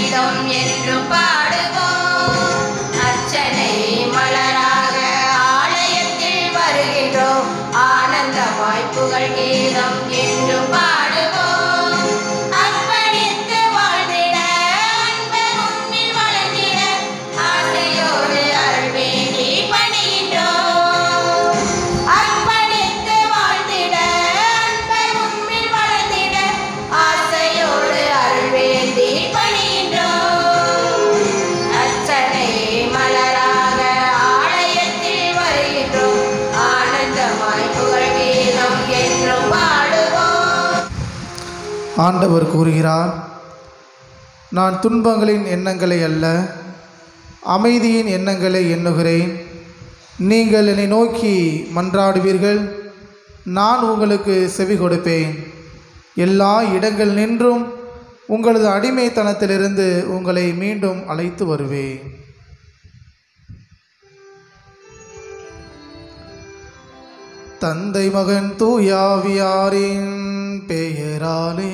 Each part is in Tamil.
கீதம் என்றும் பாடுவோம் அர்ச்சனை மலராக ஆலயத்தில் வருகின்றோம் ஆனந்தமாய் புகழ் கீதம் என்றும் பாடுவோம் அர்ப்பணித்து வாழ்ந்திட அன்பு உன்னில் வளர்ந்திட ஆசையோடு அருள் வேண்டி பணிகின்றோம் அர்ப்பணித்து வாழ்ந்திட அன்பு உன்னில் வளர்ந்திட ஆசையோடு அருள் வேண்டி பணிகின்றோம் அர்ச்சனை மலராக ஆலயத்தில் வருகின்றோம் ஆனந்தமாய் புகழ் கீதம் என்றும் பாடுவோம் ஆண்டவர் கூறுகிறார் நான் துன்பங்களின் எண்ணங்களை அல்ல அமைதியின் எண்ணங்களை எண்ணுகிறேன் நீங்கள் என்னை நோக்கி மன்றாடுவீர்கள் நான் உங்களுக்கு செவி கொடுப்பேன் எல்லா இடங்கள் நின்றும் உங்களது அடிமைத்தனத்திலிருந்து உங்களை மீண்டும் அழைத்து வருவேன் தந்தை மகன் தூயாவியாரின் பெயராலே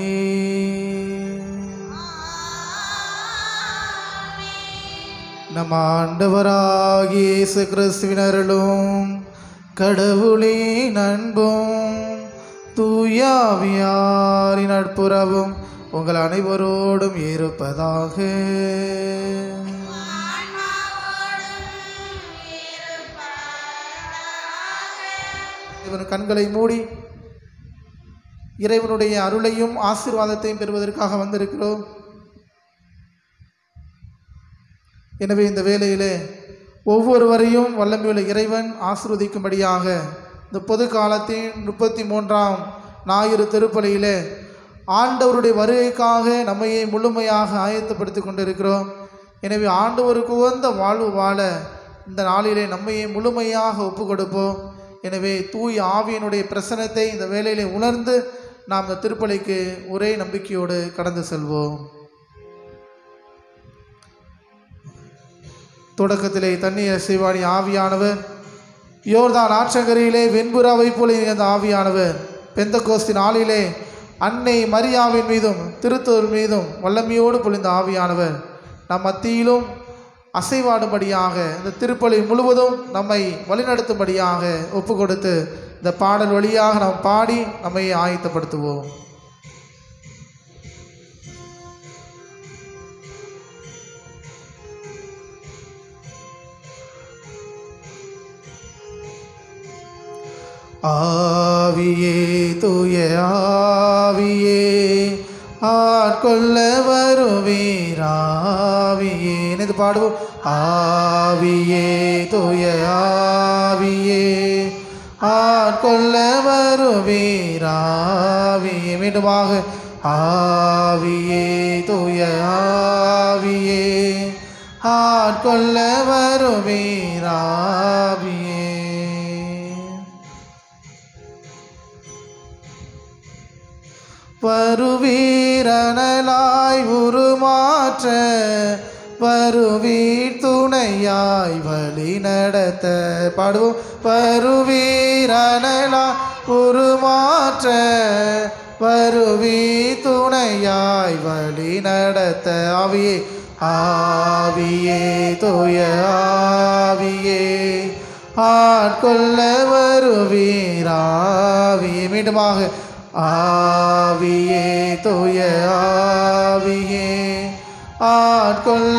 நம் ஆண்டவராகிய இயேசு கிறிஸ்துவினர்களும் கடவுளின் அன்பும் தூயாவியாரின் நட்புறவும் உங்கள் அனைவரோடும் இருப்பதாக இவன் கண்களை மூடி இறைவனுடைய அருளையும் ஆசீர்வாதத்தையும் பெறுவதற்காக வந்திருக்கிறோம் எனவே இந்த வேளையிலே ஒவ்வொருவரையும் வல்லமையுள்ள இறைவன் ஆசீர்வதிக்கும்படியாக இந்த பொது காலத்தின் முப்பத்தி மூன்றாம் ஞாயிறு திருப்பலியிலே ஆண்டவருடைய வருகைக்காக நம்மையை முழுமையாக ஆயத்தப்படுத்தி கொண்டிருக்கிறோம் எனவே ஆண்டவருக்கு உகந்த வாழ்வு வாழ இந்த நாளிலே நம்மையை முழுமையாக ஒப்பு கொடுப்போம் எனவே தூய் ஆவியினுடைய பிரசனத்தை இந்த வேளையிலே உணர்ந்து நாம் இந்த திருப்பலிக்கு ஒரே நம்பிக்கையோடு கடந்து செல்வோம் தொடக்கத்திலே தண்ணீர் செய்வாணி ஆவியானவர் யோர்தான் ஆற்றங்கரையிலே வெண்புறாவை போல இருந்த ஆவியானவர் பெந்த கோஸ்தின் ஆளிலே அன்னை மரியாவின் மீதும் திருத்தூர் மீதும் வல்லமையோடு பொழிந்த ஆவியானவர் நம் மத்தியிலும் அசைவாடும்படியாக இந்த திருப்பலி முழுவதும் நம்மை வழிநடத்தும்படியாக ஒப்பு கொடுத்து இந்த பாடல் வழியாக நாம் பாடி நம்மை ஆயத்தப்படுத்துவோம் ஆவியே தூய ஆவியே ஆட்கொள்ள வருவீராவியே இது பாடுவோம் ஆவியே தூய ஆவியே ஆட்கொள்ள வருவீராவியே மீண்டுமாக ஆவியே தூய ஆவியே ஆட்கொள்ள வருவீராவியே வருவீரணலாய் உருமாற்ற வருவீர் துணையாய் வழி நடத்த பாடுவோம் வருவீரணலாய் உருமாற்ற வருவீர் துணையாய் வழி நடத்த ஆவியே ஆவியே தூய ஆவியே ஆட்கொள்ள வருவீராவியே மீண்டுமாக ஆவியே தூய ஆவியே ஆட்கொள்ள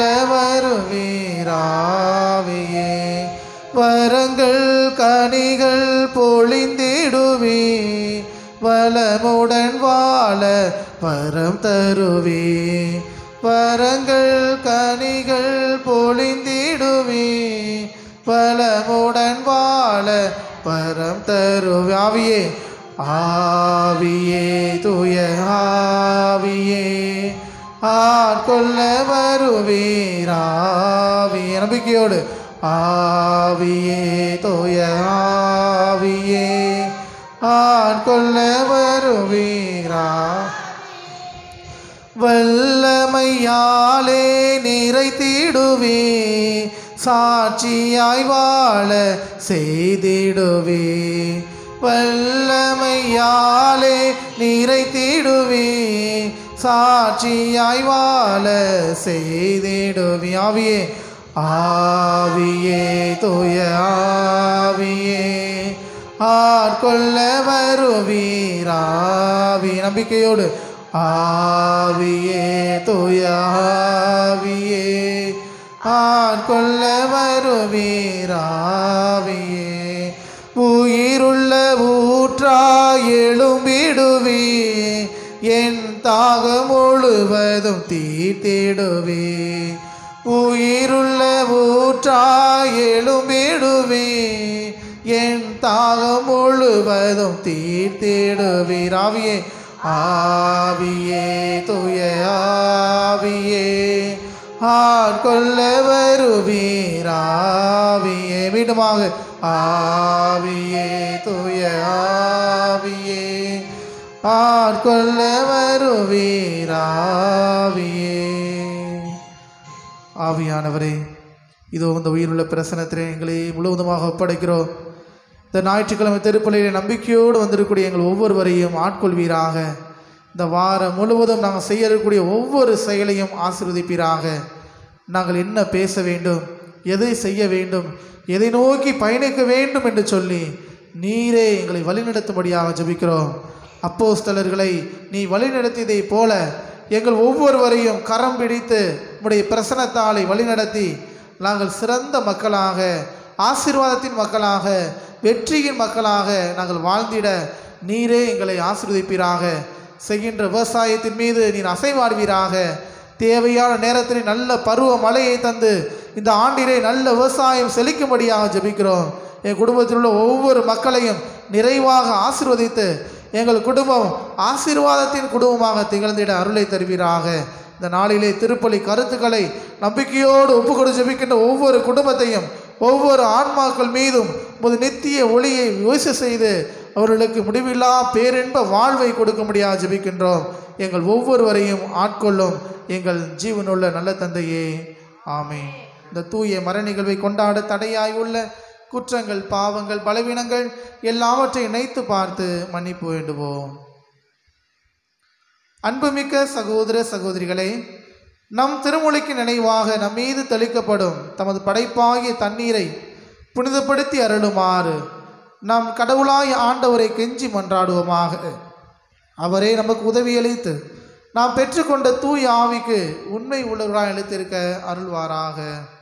வருவீராவியே வரங்கள் கனிகள் பொழிந்திடுவே வளமுடன் வாழ வரம் தருவே வரங்கள் கனிகள் பொழிந்திடுவே வளமுடன் வாழ வரம் தருவே ஆவியே ஆவியே தூய ஆவியே ஆட்கொள்ள வருவீராவியே நம்பிக்கையோடு ஆவியே தூய ஆவியே ஆட்கொள்ள வருவீரா வல்லமையாலே நிறைத்திடுவே சாட்சியாய் வாழ செய்திடுவே வல்லமையாலே நிறைத்திடுவே சாட்சியாய் வாழ செய்திடுவி ஆவியே ஆவியே தூய ஆவியே ஆட்கொள்ள வருவீராவி நம்பிக்கையோடு ஆவியே தூய ஆவியே ஆட்கொள்ள வருவீராவியே உயிருள்ள ஊற்றா எழும்பிடுவே என் தாகம் முழுவதும் தீர்த்திடுவே உயிருள்ள ஊற்றா எழும்பிடுவே என் தாகம் முழுவதும் தீர்த்திடுவே ஆவியே ஆவியே தூய ஆவியே ஆட்கொள்ள வருவீராவியே மீண்டுமாக ஆவியே தூய ஆவியே ஆட்கொள்ள வருவீராவியே ஆவியானவரே இதோ இந்த உயிருள்ள பிரசனத்திலே எங்களை முழுவதுமாக ஒப்படைக்கிறோம் இந்த ஞாயிற்றுக்கிழமை திருப்பலியில் நம்பிக்கையோடு வந்திருக்கக்கூடிய எங்கள் ஒவ்வொருவரையும் ஆட்கொள்வீராக இந்த வாரம் முழுவதும் நாங்கள் செய்ய இருக்கக்கூடிய ஒவ்வொரு செயலையும் ஆசீர்வதிப்பீராக நாங்கள் என்ன பேச வேண்டும் எதை செய்ய வேண்டும் எதை நோக்கி பயணிக்க வேண்டும் என்று சொல்லி நீரே எங்களை வழிநடத்தும்படியாக ஜெபிக்கிறோம் அப்போஸ்தலர்களை நீ வழிநடத்தியதைப் போல எங்கள் ஒவ்வொருவரையும் கரம் பிடித்து உம்முடைய பிரசனத்தாலை வழிநடத்தி நாங்கள் சிறந்த மக்களாக ஆசீர்வாதத்தின் மக்களாக வெற்றியின் மக்களாக நாங்கள் வாழ்ந்திட நீரே எங்களை ஆசீர்வதிப்பீராக செய்கின்ற விவசாயத்தின் மீது நீர் அசைவாடுவீராக தேவையான நேரத்தில் நல்ல பருவ மழையை தந்து இந்த ஆண்டிலே நல்ல விவசாயம் செழிக்கும்படியாக ஜெபிக்கிறோம் என் குடும்பத்தில் உள்ள ஒவ்வொரு மக்களையும் நிறைவாக ஆசீர்வதித்து எங்கள் குடும்பம் ஆசீர்வாதத்தின் குடும்பமாக திகழ்ந்திட அருளை தருவீராக இந்த நாளிலே திருப்பலி கருத்துக்களை நம்பிக்கையோடு ஒப்பு கொடு ஜெபிக்கின்ற ஒவ்வொரு குடும்பத்தையும் ஒவ்வொரு ஆன்மாக்கள் மீதும் உமது நித்திய ஒளியை யோசி செய்து அவர்களுக்கு முடிவில்லா பேரின்ப வாழ்வை கொடுக்க முடியாது ஜெபிக்கின்றோம் எங்கள் ஒவ்வொருவரையும் ஆட்கொள்ளும் எங்கள் ஜீவனுள்ள நல்ல தந்தையே ஆமென் இந்த தூய மர நிகழ்வை கொண்டாட தடையாய் உள்ள குற்றங்கள் பாவங்கள் பலவீனங்கள் எல்லாவற்றையும் இணைத்து பார்த்து மன்னிப்பு வேண்டுவோம் அன்புமிக்க சகோதர சகோதரிகளே நம் திருமொழிக்கு நினைவாக நம் மீது தெளிக்கப்படும் தமது படைப்பாகிய தண்ணீரை புனிதப்படுத்தி அருளுமாறு நம் கடவுளாய் ஆண்டவரை கெஞ்சி மன்றாடுவோமாக அவரே நமக்கு உதவியளித்து நாம் பெற்றுக்கொண்ட தூய ஆவிக்கு உண்மை உள்ளவராக அளித்திருக்க அருள்வாராக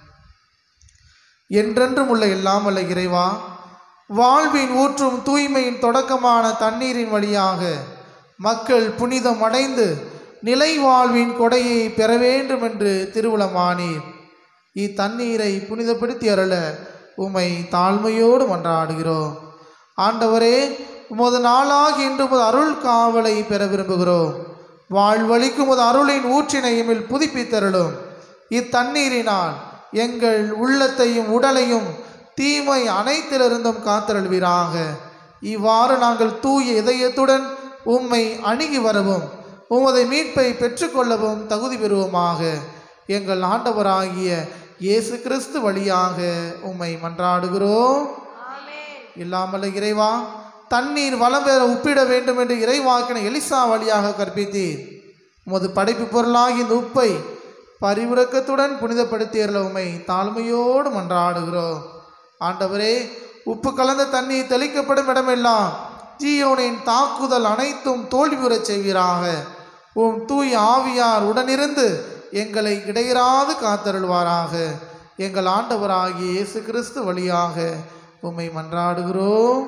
என்றென்றும் உள்ள எல்லாம் வல்ல இறைவா வாழ்வின் ஊற்றும் தூய்மையின் தொடக்கமான தண்ணீரின் வழியாக மக்கள் புனிதம் அடைந்து நிலை வாழ்வின் கொடையை பெற வேண்டும் என்று திருவுளமானீர் இத்தண்ணீரை புனிதப்படுத்தி அருள உம்மை தாழ்மையோடு மன்றாடுகிறோம் ஆண்டவரே உமது நாளாகி இன்று உமது அருள் காவலை பெற விரும்புகிறோம் வாழ்வழிக்கும் உமது அருளின் ஊற்றினையுமில் புதுப்பித்தருளும் இத்தண்ணீரினால் எங்கள் உள்ளத்தையும் உடலையும் தீமை அனைத்திலிருந்தும் காத்தருள்வீராக இவ்வாறு நாங்கள் தூய இதயத்துடன் உம்மை அணுகி வரவும் உமது மீட்பை பெற்றுக்கொள்ளவும் தகுதி பெறுவோமாக எங்கள் ஆண்டவராகிய இயேசு கிறிஸ்து வழியாக உம்மை மன்றாடுகிறோம் இல்லாமல் இறைவா தண்ணீர் வளம் பெற உப்பிட வேண்டும் என்று இறைவாக்கின எலிசா வழியாக கற்பித்தீர் உமது படைப்பு பொருளாகி இந்த உப்பை பரிவிறக்கத்துடன் புனிதப்படுத்தியறல உம்மை தாழ்மையோடு மன்றாடுகிறோம் ஆண்டவரே உப்பு கலந்த தண்ணீர் தெளிக்கப்படும் இடமெல்லாம் ஜீயோனின் தாக்குதல் அனைத்தும் தோல்வியுறச் செய்வீராக உம் தூய் ஆவியார் உடனிருந்து எங்களை இடையராது காத்தருள்வாராக எங்கள் ஆண்டவராகிய இயேசு கிறிஸ்து வழியாக உம்மை மன்றாடுகிறோம்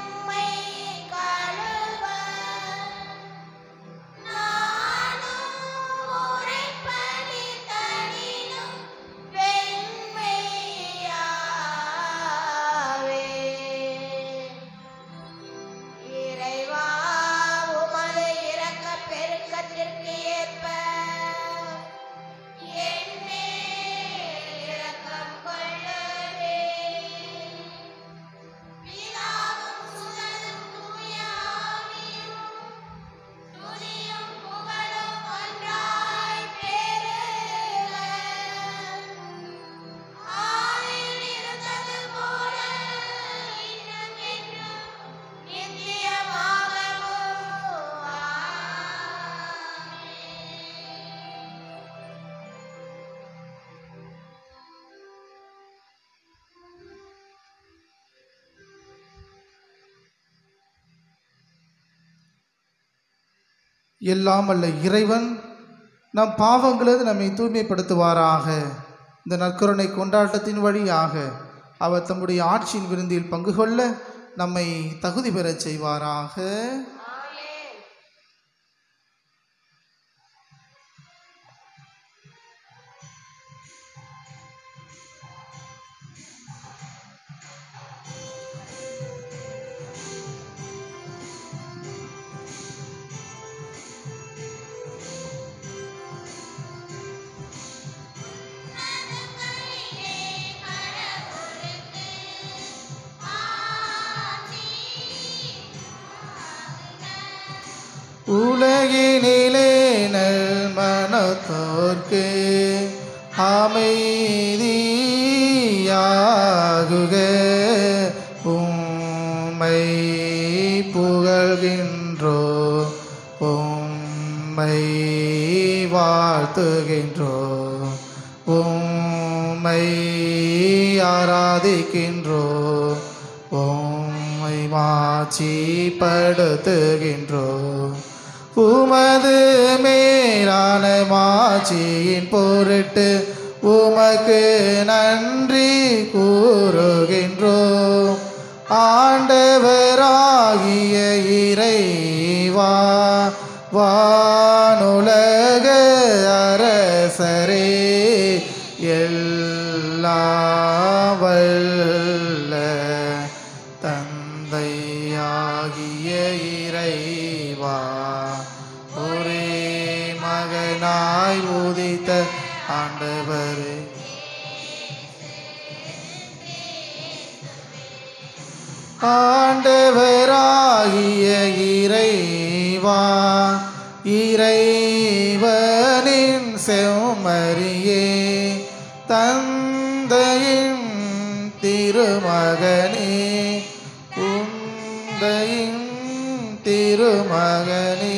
நானும் எல்லாம் அல்ல இறைவன் நம் பாவங்களது நம்மை தூய்மைப்படுத்துவாராக இந்த நற்கருணை கொண்டாட்டத்தின் வழியாக அவர் தம்முடைய ஆட்சியின் விருந்தில் பங்கு கொள்ள நம்மை தகுதி பெறச் செய்வாராக உலகினிலே நல் மனத்தோர்க்கு அமைதியாகுக உம்மை புகழ்கின்றோ உம்மை வாழ்த்துகின்றோ உம்மை ஆராதிக்கின்றோ உம்மை மாட்சிப்படுத்துகின்றோ உமது மேலான மாட்சியின் பொருட்டு உமக்கு நன்றி கூறுகின்றோம் ஆண்டவராகிய இறைவா வானுலக அரசரே எல்லாம் வல்ல தந்தையாகிய இறைவா ஒரே மகனாய் உதித்த ஆண்டவரே ஆண்டவராகிய இறைவா இறைவனின் செம்மறியே தந்தையின் திருமகனே உந்தையின் திருமகனே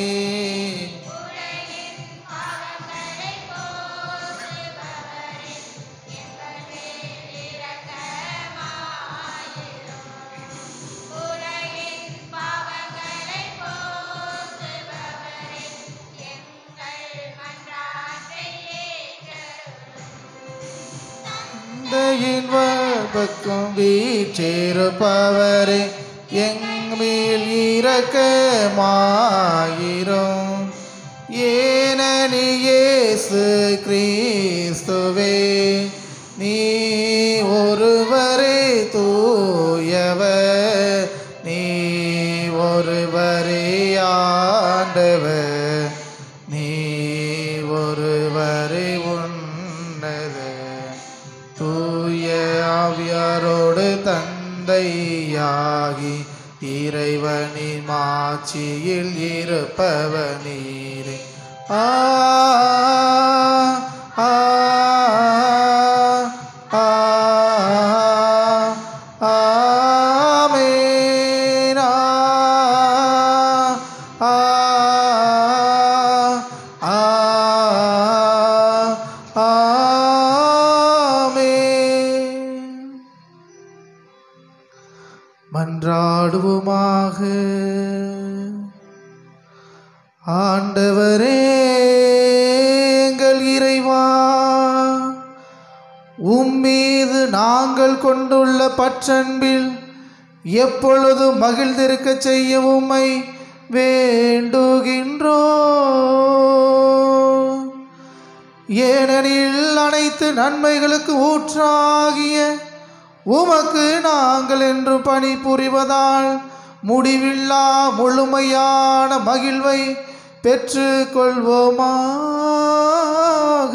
தந்தையின் பக்கம் வீற்றிருப்பவரே எங்மேல் இரக்கமாயிரும் ஏனனி இயேசு கிறிஸ்துவே நீ ஒருவரே தூயவர் நீ ஒருவரே ஆண்டவர் நீ ஒருவரே உன்னத தூய ஆவியாரோடு தந்தையாகி இறைவனின் மாட்சியில் இருப்பவனீரே ஆ ஆ ஆ ஆமென். ஆ, ஆ, ஆ, ஆமென். மன்றாடுவோமாக ஆண்டவரே எங்கள் இறைவா உம்மீது நாங்கள் கொண்டுள்ள பற்றன்பில் எப்பொழுதும் மகிழ்ந்திருக்க செய்ய உம்மை வேண்டுகின்றோ ஏனெனில் அனைத்து நன்மைகளுக்கு ஊற்றாகிய உமக்கு நாங்கள் என்று பணி புரிவதால் முடிவில்லா முழுமையான மகிழ்வை பெற்று கொள்வோமாக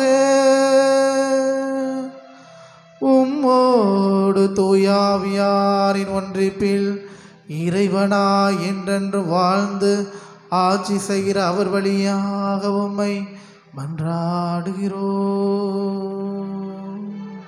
உம்மோடு தூயாவியாரின் ஒன்றிப்பில் இறைவனாய் என்றென்று வாழ்ந்து ஆட்சி செய்கிற அவர் வழியாக உம்மை மன்றாடுகிறோம்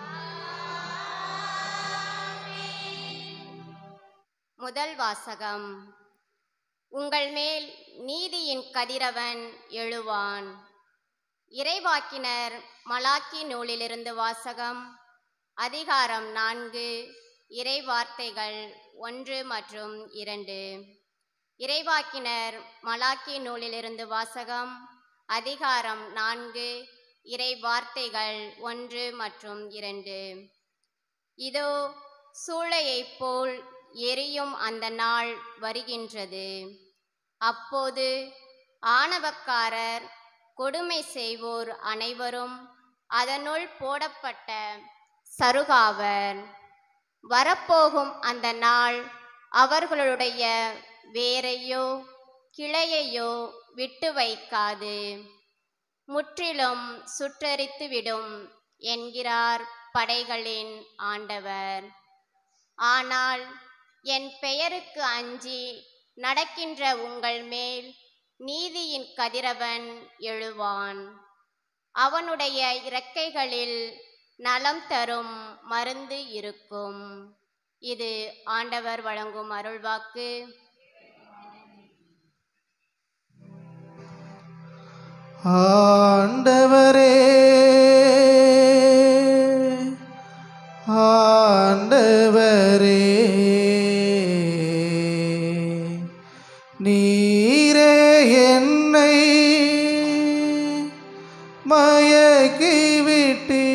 முதல் வாசகம் உங்கள் மேல் நீதியின் கதிரவன் எழுவான் இறைவாக்கினர் மலாக்கி நூலிலிருந்து வாசகம் அதிகாரம் நான்கு இறை வார்த்தைகள் ஒன்று மற்றும் இரண்டு இறைவாக்கினர் மலாக்கி நூலிலிருந்து வாசகம் அதிகாரம் நான்கு இறை வார்த்தைகள் ஒன்று மற்றும் இரண்டு இதோ சூளையைப் போல் எரியும் அந்த நாள் வருகின்றது அப்போது ஆணவக்காரர் கொடுமை செய்வோர் அனைவரும் அதனுள் போடப்பட்ட சருகாவர் வரப்போகும் அந்த நாள் அவர்களுடைய வேரையோ கிளையையோ விட்டு வைக்காது முற்றிலும் சுற்றரித்துவிடும் என்கிறார் படைகளின் ஆண்டவர் ஆனால் என் பெயருக்கு அஞ்சி நடக்கின்ற உங்கள் மேல் நீதியின் கதிரவன் எழுவான் அவனுடைய இறக்கைகளில் நலம் தரும் மருந்து இருக்கும் இது ஆண்டவர் வழங்கும் அருள்வாக்கு ஆண்டவரே ஆண்டவரே நீரே என்னை மயக்கிவிட்டீ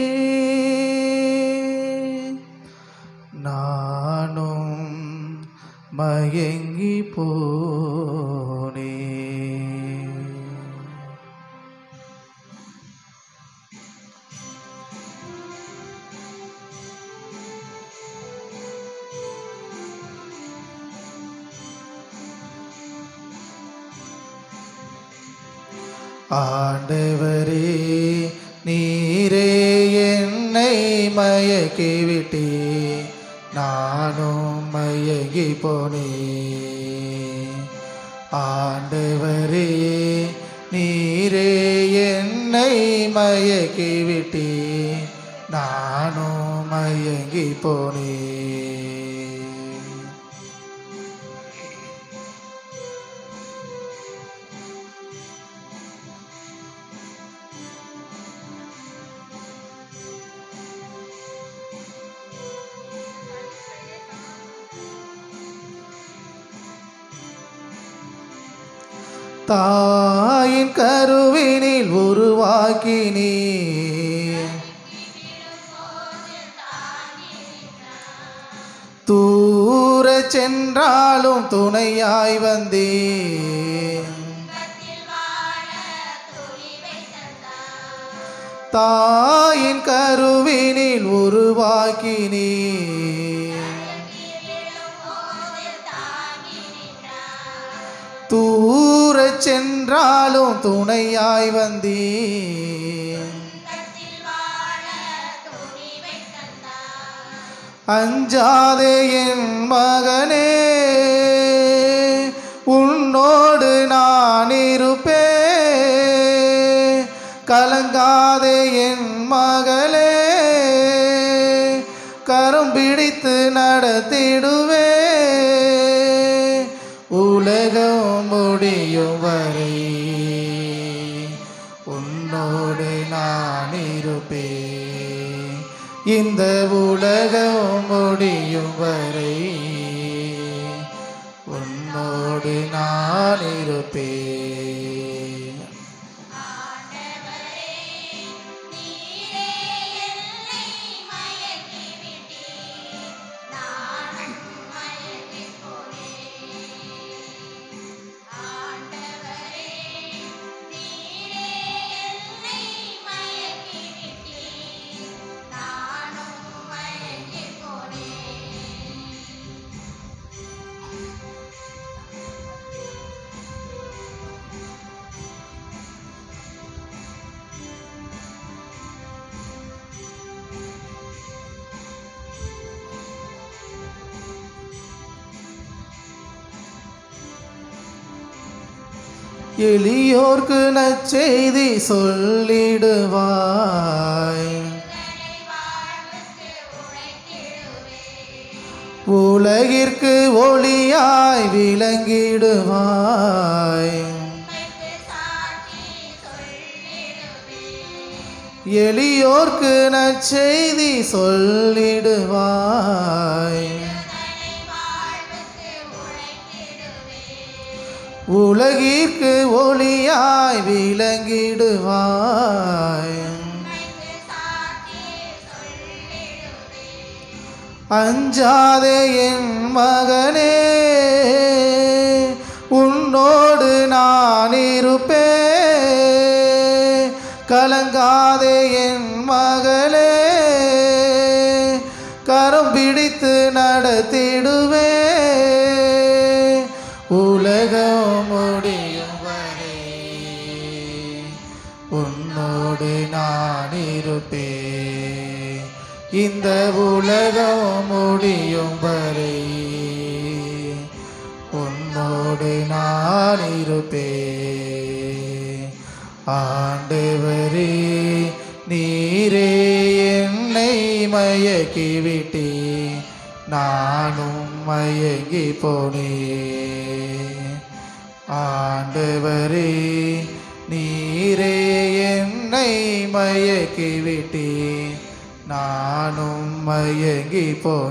நானும் மயங்கி போனே ஆண்டவரே நீரே என்னை மயக்கிவிட்டே நானும் மயங்கி போனே ஆண்டவரே நீரே என்னை மயக்கிவிட்டே நானும் மயங்கி போனே தாயின் கருவினில் உருவாக்கினே தூர சென்றாலும் துணையாய் வந்தே தாயின் கருவினில் உருவாக்கினே தூர சென்றாலும் துணையாய் வந்தே அஞ்சாதே என் மகனே உன்னோடு நான் இருப்பே கலங்காதே என் மகளே கரம் பிடித்து நடத்திடுவே உலகம் முடியும் வரை உன்னோடு நான் இருப்பேன் இந்த உலகம் முடியும் வரை உன்னோடு நான் இருப்பேன் எளியோர்க்கு நற்செய்தி சொல்லிடுவாய் உலகிற்கு ஒளியாய் விளங்கிடுவாய் எளியோர்க்கு நற்செய்தி சொல்லிடுவாய் உலகிற்கு ஒளியாய் விளங்கிடுவாய் அஞ்சாதே என் மகனே உன்னோடு நான் இருப்பேன் கலங்காதே என் மகளே கரம் பிடித்து நடத்திடுவே உலகம் முடியும் வரை உன்னோடு நான் இருப்பேன் இந்த உலகம் முடியும் வரை உன்னோடு நான் இருப்பேன் ஆண்டவரே நீரே என்னை மயக்கி விட்டே நானும் மயங்கி போனேன் ஆண்டவரே நீரே என்னை மயக்கி விட்டே நானும் மயங்கி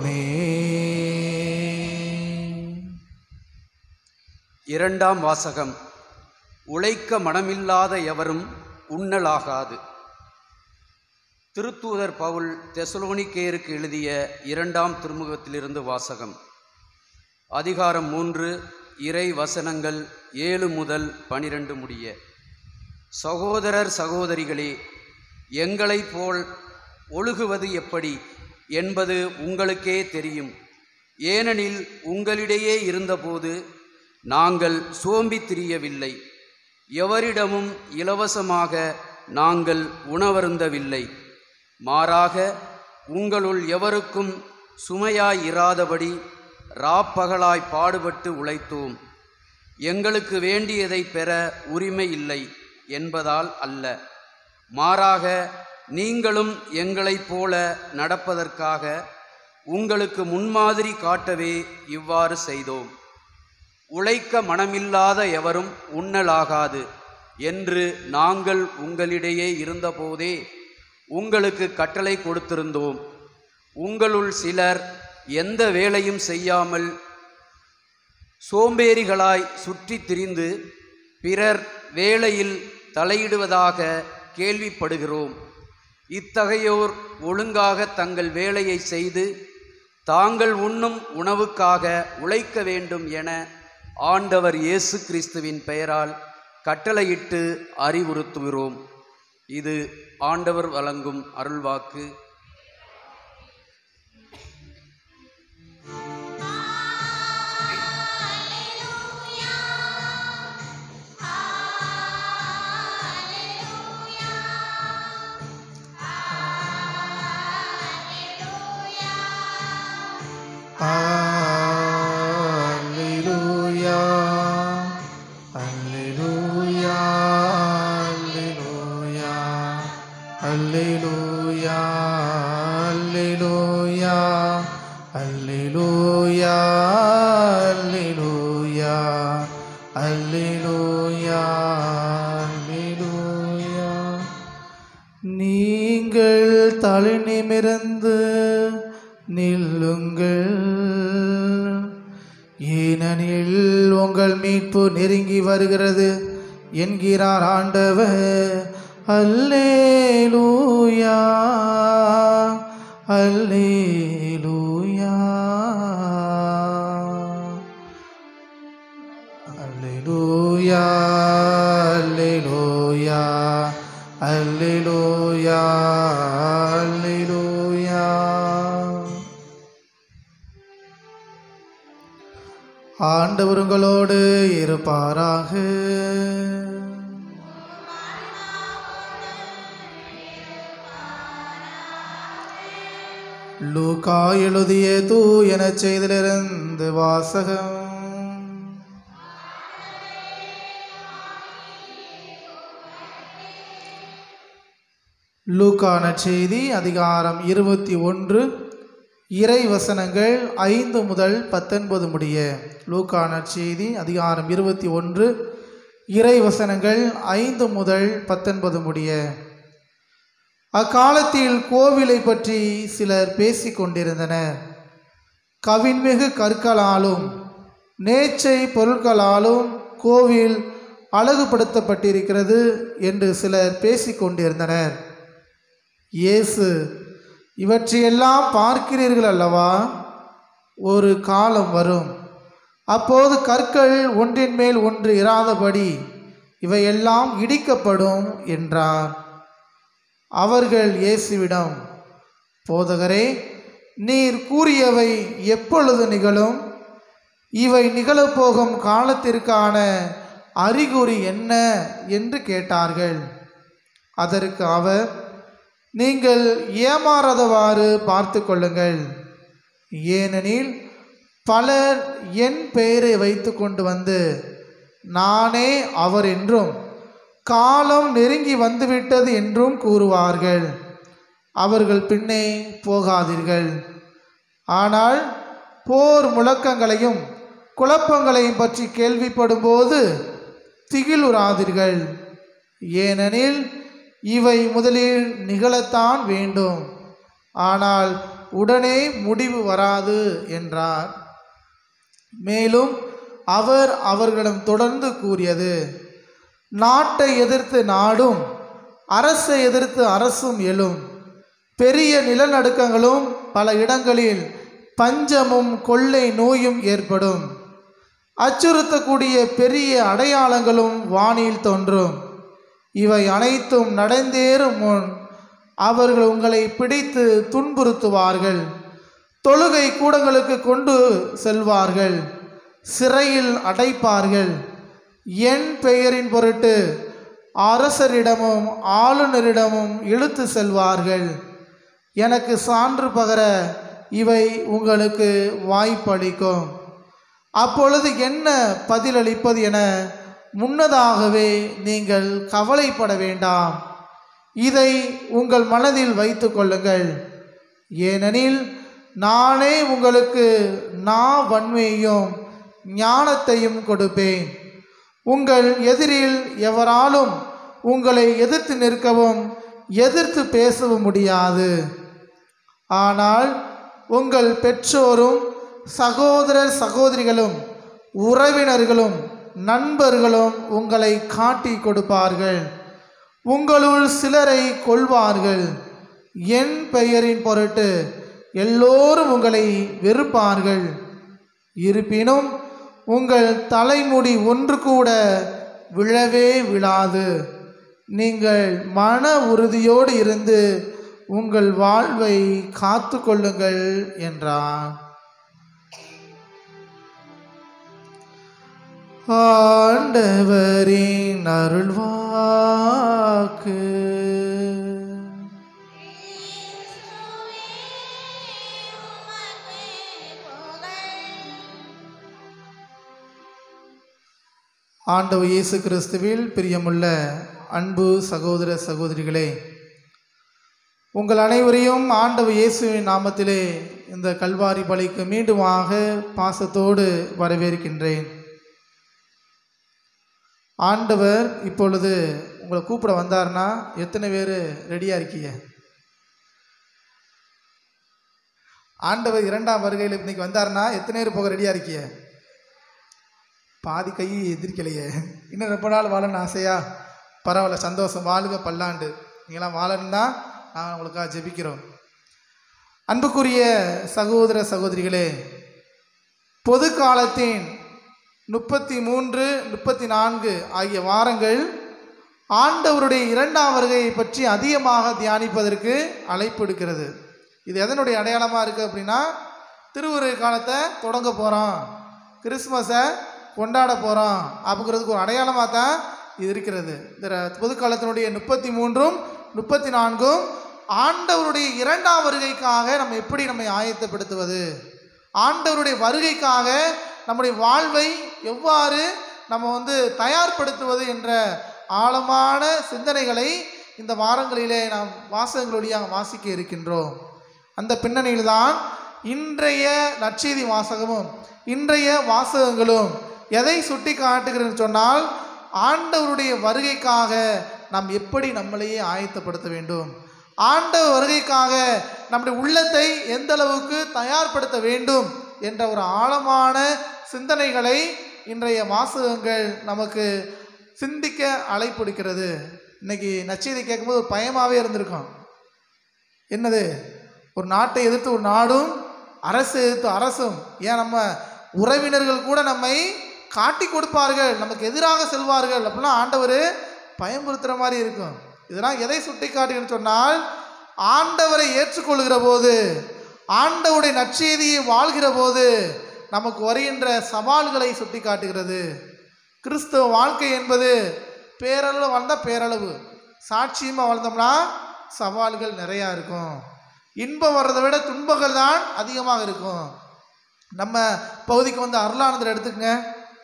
போனேன் இரண்டாம் வாசகம் உழைக்க மனமில்லாத எவரும் உண்ணலாகாது திருத்தூதர் பவுல் தெசலோனிக்கேருக்கு எழுதிய இரண்டாம் திருமுகத்திலிருந்து வாசகம் அதிகாரம் மூன்று இறை வசனங்கள் ஏழு முதல் பனிரெண்டு முடிய சகோதரர் சகோதரிகளே எங்களைப் போல் ஒழுகுவது எப்படி என்பது உங்களுக்கே தெரியும் ஏனெனில் உங்களிடையே இருந்தபோது நாங்கள் சோம்பித் திரியவில்லை எவரிடமும் இலவசமாக நாங்கள் உணவருந்தவில்லை மாறாக உங்களுள் எவருக்கும் சுமையாய் இராதபடி ராப்பகலாய் பாடுபட்டு உழைத்தோம் எங்களுக்கு வேண்டியதை பெற உரிமை இல்லை என்பதால் அல்ல மாறாக நீங்களும் எங்களைப் போல நடப்பதற்காக உங்களுக்கு முன்மாதிரி காட்டவே இவ்வாறு செய்தோம் உழைக்க மனமில்லாத எவரும் உண்ணலாகாது என்று நாங்கள் உங்களிடையே இருந்தபோதே உங்களுக்கு கட்டளை கொடுத்திருந்தோம் உங்களுள் சிலர் எந்த வேலையும் செய்யாமல் சோம்பேறிகளாய் சுற்றித் திரிந்து பிறர் வேலையில் தலையிடுவதாக கேள்விப்படுகிறோம் இத்தகையோர் ஒழுங்காக தங்கள் வேலையை செய்து தாங்கள் உண்ணும் உணவுக்காக உழைக்க வேண்டும் என ஆண்டவர் இயேசு கிறிஸ்துவின் பெயரால் கட்டளையிட்டு அறிவுறுத்துகிறோம் இது ஆண்டவர் வழங்கும் அருள்வாக்கு Alleluia. Alleluia. Alleluia. Alleluia. Alleluia. Alleluia. Alleluia. Alleluia. Alleluia. நீங்கள் தலை நிமிர்ந்து நில்லுங்கள் ஏனெனில் உங்கள் மீட்பு நெருங்கி வருகிறது என்கிறார் ஆண்டவர் அல்லேலூயா அல்லேலூயா அல்லேலூயா அல்லேலூயா அல்லேலூயா அல்லேலூயா ஆண்டவர் உங்களோடு இருப்பாராக லூகா எழுதிய தூயன செய்திலிருந்து வாசகம் லூக்கான செய்தி அதிகாரம் இருபத்தி ஒன்று இறை வசனங்கள் ஐந்து முதல் பத்தொன்பது முடிய லூக்கான செய்தி அதிகாரம் இருபத்தி ஒன்று இறை வசனங்கள் ஐந்து முதல் பத்தொன்பது முடிய அக்காலத்தில் கோவிலை பற்றி சிலர் பேசிக் கொண்டிருந்தனர் கவின்மிகு கற்களாலும் நேச்சை பொருட்களாலும் கோவில் அழகுபடுத்தப்பட்டிருக்கிறது என்று சிலர் பேசிக்கொண்டிருந்தனர் இயேசு இவற்றையெல்லாம் பார்க்கிறீர்கள் அல்லவா ஒரு காலம் வரும் அப்போது கற்கள் ஒன்றின் மேல் ஒன்று இராதபடி இவையெல்லாம் இடிக்கப்படும் என்றார் அவர்கள் இயேசுவிடம் போதகரே நீர் கூறியவை எப்பொழுது நிகழும் இவை நிகழப்போகும் காலத்திற்கான அறிகுறி என்ன என்று கேட்டார்கள் அதற்கு அவர் நீங்கள் ஏமாறாதவாறு பார்த்து கொள்ளுங்கள் ஏனெனில் பலர் என் பெயரை வைத்து கொண்டு வந்து நானே அவர் என்றும் காலம் நெருங்கி வந்துவிட்டது என்றும் கூறுவார்கள் அவர்கள் பின்னே போகாதீர்கள் ஆனால் போர் முழக்கங்களையும் குழப்பங்களையும் பற்றி கேள்விப்படும்போது திகிலுறாதீர்கள் ஏனெனில் இவை முதலில் நிகழத்தான் வேண்டும் ஆனால் உடனே முடிவு வராது என்றார் மேலும் அவர் அவர்களிடம் தொடர்ந்து கூறியது நாட்டை எதிர்த்து நாடும் அரசை எதிர்த்து அரசும் எழும் பெரிய நிலநடுக்கங்களும் பல இடங்களில் பஞ்சமும் கொள்ளை நோயும் ஏற்படும் அச்சுறுத்தக்கூடிய பெரிய அடையாளங்களும் வானில் தோன்றும் இவை அனைத்தும் நடந்தேறும் முன் அவர்கள் உங்களை பிடித்து துன்புறுத்துவார்கள் தொழுகை கூடங்களுக்கு கொண்டு செல்வார்கள் சிறையில் அடைப்பார்கள் என் பெயரின் பொருட்டு அரசரிடமும் ஆளுநரிடமும் இழுத்து செல்வார்கள் எனக்கு சான்று பகர இவை உங்களுக்கு வாய்ப்பளிக்கும் அப்பொழுது என்ன பதிலளிப்பது என முன்னதாகவே நீங்கள் கவலைப்பட வேண்டாம் இதை உங்கள் மனதில் வைத்து கொள்ளுங்கள் ஏனெனில் நானே உங்களுக்கு நா வன்மையையும் ஞானத்தையும் கொடுப்பேன் உங்கள் எதிரில் எவராலும் உங்களை எதிர்த்து நிற்கவும் எதிர்த்து பேசவும் முடியாது ஆனால் உங்கள் பெற்றோரும் சகோதரர் சகோதரிகளும் உறவினர்களும் நண்பர்களும் உங்களை காட்டி கொடுப்பார்கள் உங்களுள் சிலரை கொள்வார்கள் என் பெயரின் பொருட்டு எல்லோரும் உங்களை வெறுப்பார்கள் இருப்பினும் உங்கள் தலைமுடி ஒன்று கூட விழவே விழாது நீங்கள் மன உறுதியோடு இருந்து உங்கள் வாழ்வை காத்து கொள்ளுங்கள் என்றார் ஆண்டவரின் அருள்வாக்கு ஆண்டவர் இயேசு கிறிஸ்துவில் பிரியமுள்ள அன்பு சகோதர சகோதரிகளே உங்கள் அனைவரையும் ஆண்டவர் இயேசுவின் நாமத்திலே இந்த கல்வாரி பலிக்கு மீண்டுமாக பாசத்தோடு வரவேற்கின்றேன் ஆண்டவர் இப்பொழுது உங்களை கூப்பிட வந்தார்னா எத்தனை பேர் ரெடியாக இருக்கீங்க ஆண்டவர் இரண்டாம் வருகையில் இன்னைக்கு வந்தார்னா எத்தனை பேர் போக ரெடியாக இருக்கீங்க பாதி கை எதிர்க்கலையே இன்னும் ரொம்ப நாள் வாழணும் ஆசையா பரவாயில்ல சந்தோஷம் வாழுக பல்லாண்டு நீங்களாம் வாழணும்னா நான் உங்களுக்காக ஜெபிக்கிறோம் அன்புக்குரிய சகோதர சகோதரிகளே பொது காலத்தின் முப்பத்தி மூன்று முப்பத்தி நான்கு ஆகிய வாரங்கள் ஆண்டவருடைய இரண்டாம் வருகையை பற்றி அதிகமாக தியானிப்பதற்கு அழைப்பு எடுக்கிறது இது எதனுடைய அடையாளமாக இருக்குது அப்படின்னா திருவுருகை காலத்தை தொடங்க போகிறோம் கிறிஸ்மஸை கொண்டாட போகிறோம் அப்படிங்கிறதுக்கு ஒரு அடையாளமாக தான் இது இருக்கிறது இந்த ர- பொது காலத்தினுடைய முப்பத்தி மூன்றும் முப்பத்தி நான்கும் ஆண்டவருடைய இரண்டாம் வருகைக்காக நம்ம எப்படி நம்மை ஆயத்தப்படுத்துவது ஆண்டவருடைய வருகைக்காக நம்முடைய வாழ்வை எவ்வாறு நம்ம வந்து தயார்படுத்துவது என்ற ஆழமான சிந்தனைகளை இந்த வாரங்களிலே நாம் வாசகங்கள் வழியாக வாசிக்க இருக்கின்றோம் அந்த பின்னணியில்தான் இன்றைய நற்செய்தி வாசகமும் இன்றைய வாசகங்களும் எதை சுட்டி காட்டுகிறேன்னு சொன்னால் ஆண்டவருடைய வருகைக்காக நாம் எப்படி நம்மளையே ஆயத்தப்படுத்த வேண்டும் ஆண்டவர் வருகைக்காக நம்முடைய உள்ளத்தை எந்த அளவுக்கு தயார்படுத்த வேண்டும் என்ற ஒரு ஆழமான சிந்தனைகளை இன்றைய வாசகங்கள் நமக்கு சிந்திக்க அழைப்பிடுக்கிறது இன்னைக்கு நச்செய்தி கேட்கும்போது ஒரு பயமாகவே இருந்திருக்கும் என்னது ஒரு நாட்டை எதிர்த்து ஒரு நாடும் அரசு எதிர்த்து அரசும் ஏன் நம்ம உறவினர்கள் கூட நம்மை காட்டி கொடுப்பார்கள் நமக்கு எதிராக செல்வார்கள் அப்படிலாம் ஆண்டவர் பயமுறுத்துகிற மாதிரி இருக்கும் இதெல்லாம் எதை சுட்டி காட்டுன்னு சொன்னால் ஆண்டவரை ஏற்றுக்கொள்கிற போது ஆண்டவருடைய நற்செய்தியை வாழ்கிற போது நமக்கு வருகின்ற சவால்களை சுட்டி காட்டுகிறது கிறிஸ்துவ வாழ்க்கை என்பது பேரளவு வாழ்ந்தால் பேரளவு சாட்சியமாக வாழ்ந்தோம்னா சவால்கள் நிறையா இருக்கும் இன்பம் வர்றதை விட துன்பங்கள் தான் அதிகமாக இருக்கும் நம்ம பகுதிக்கு வந்து அருளானந்தர் எடுத்துக்கங்க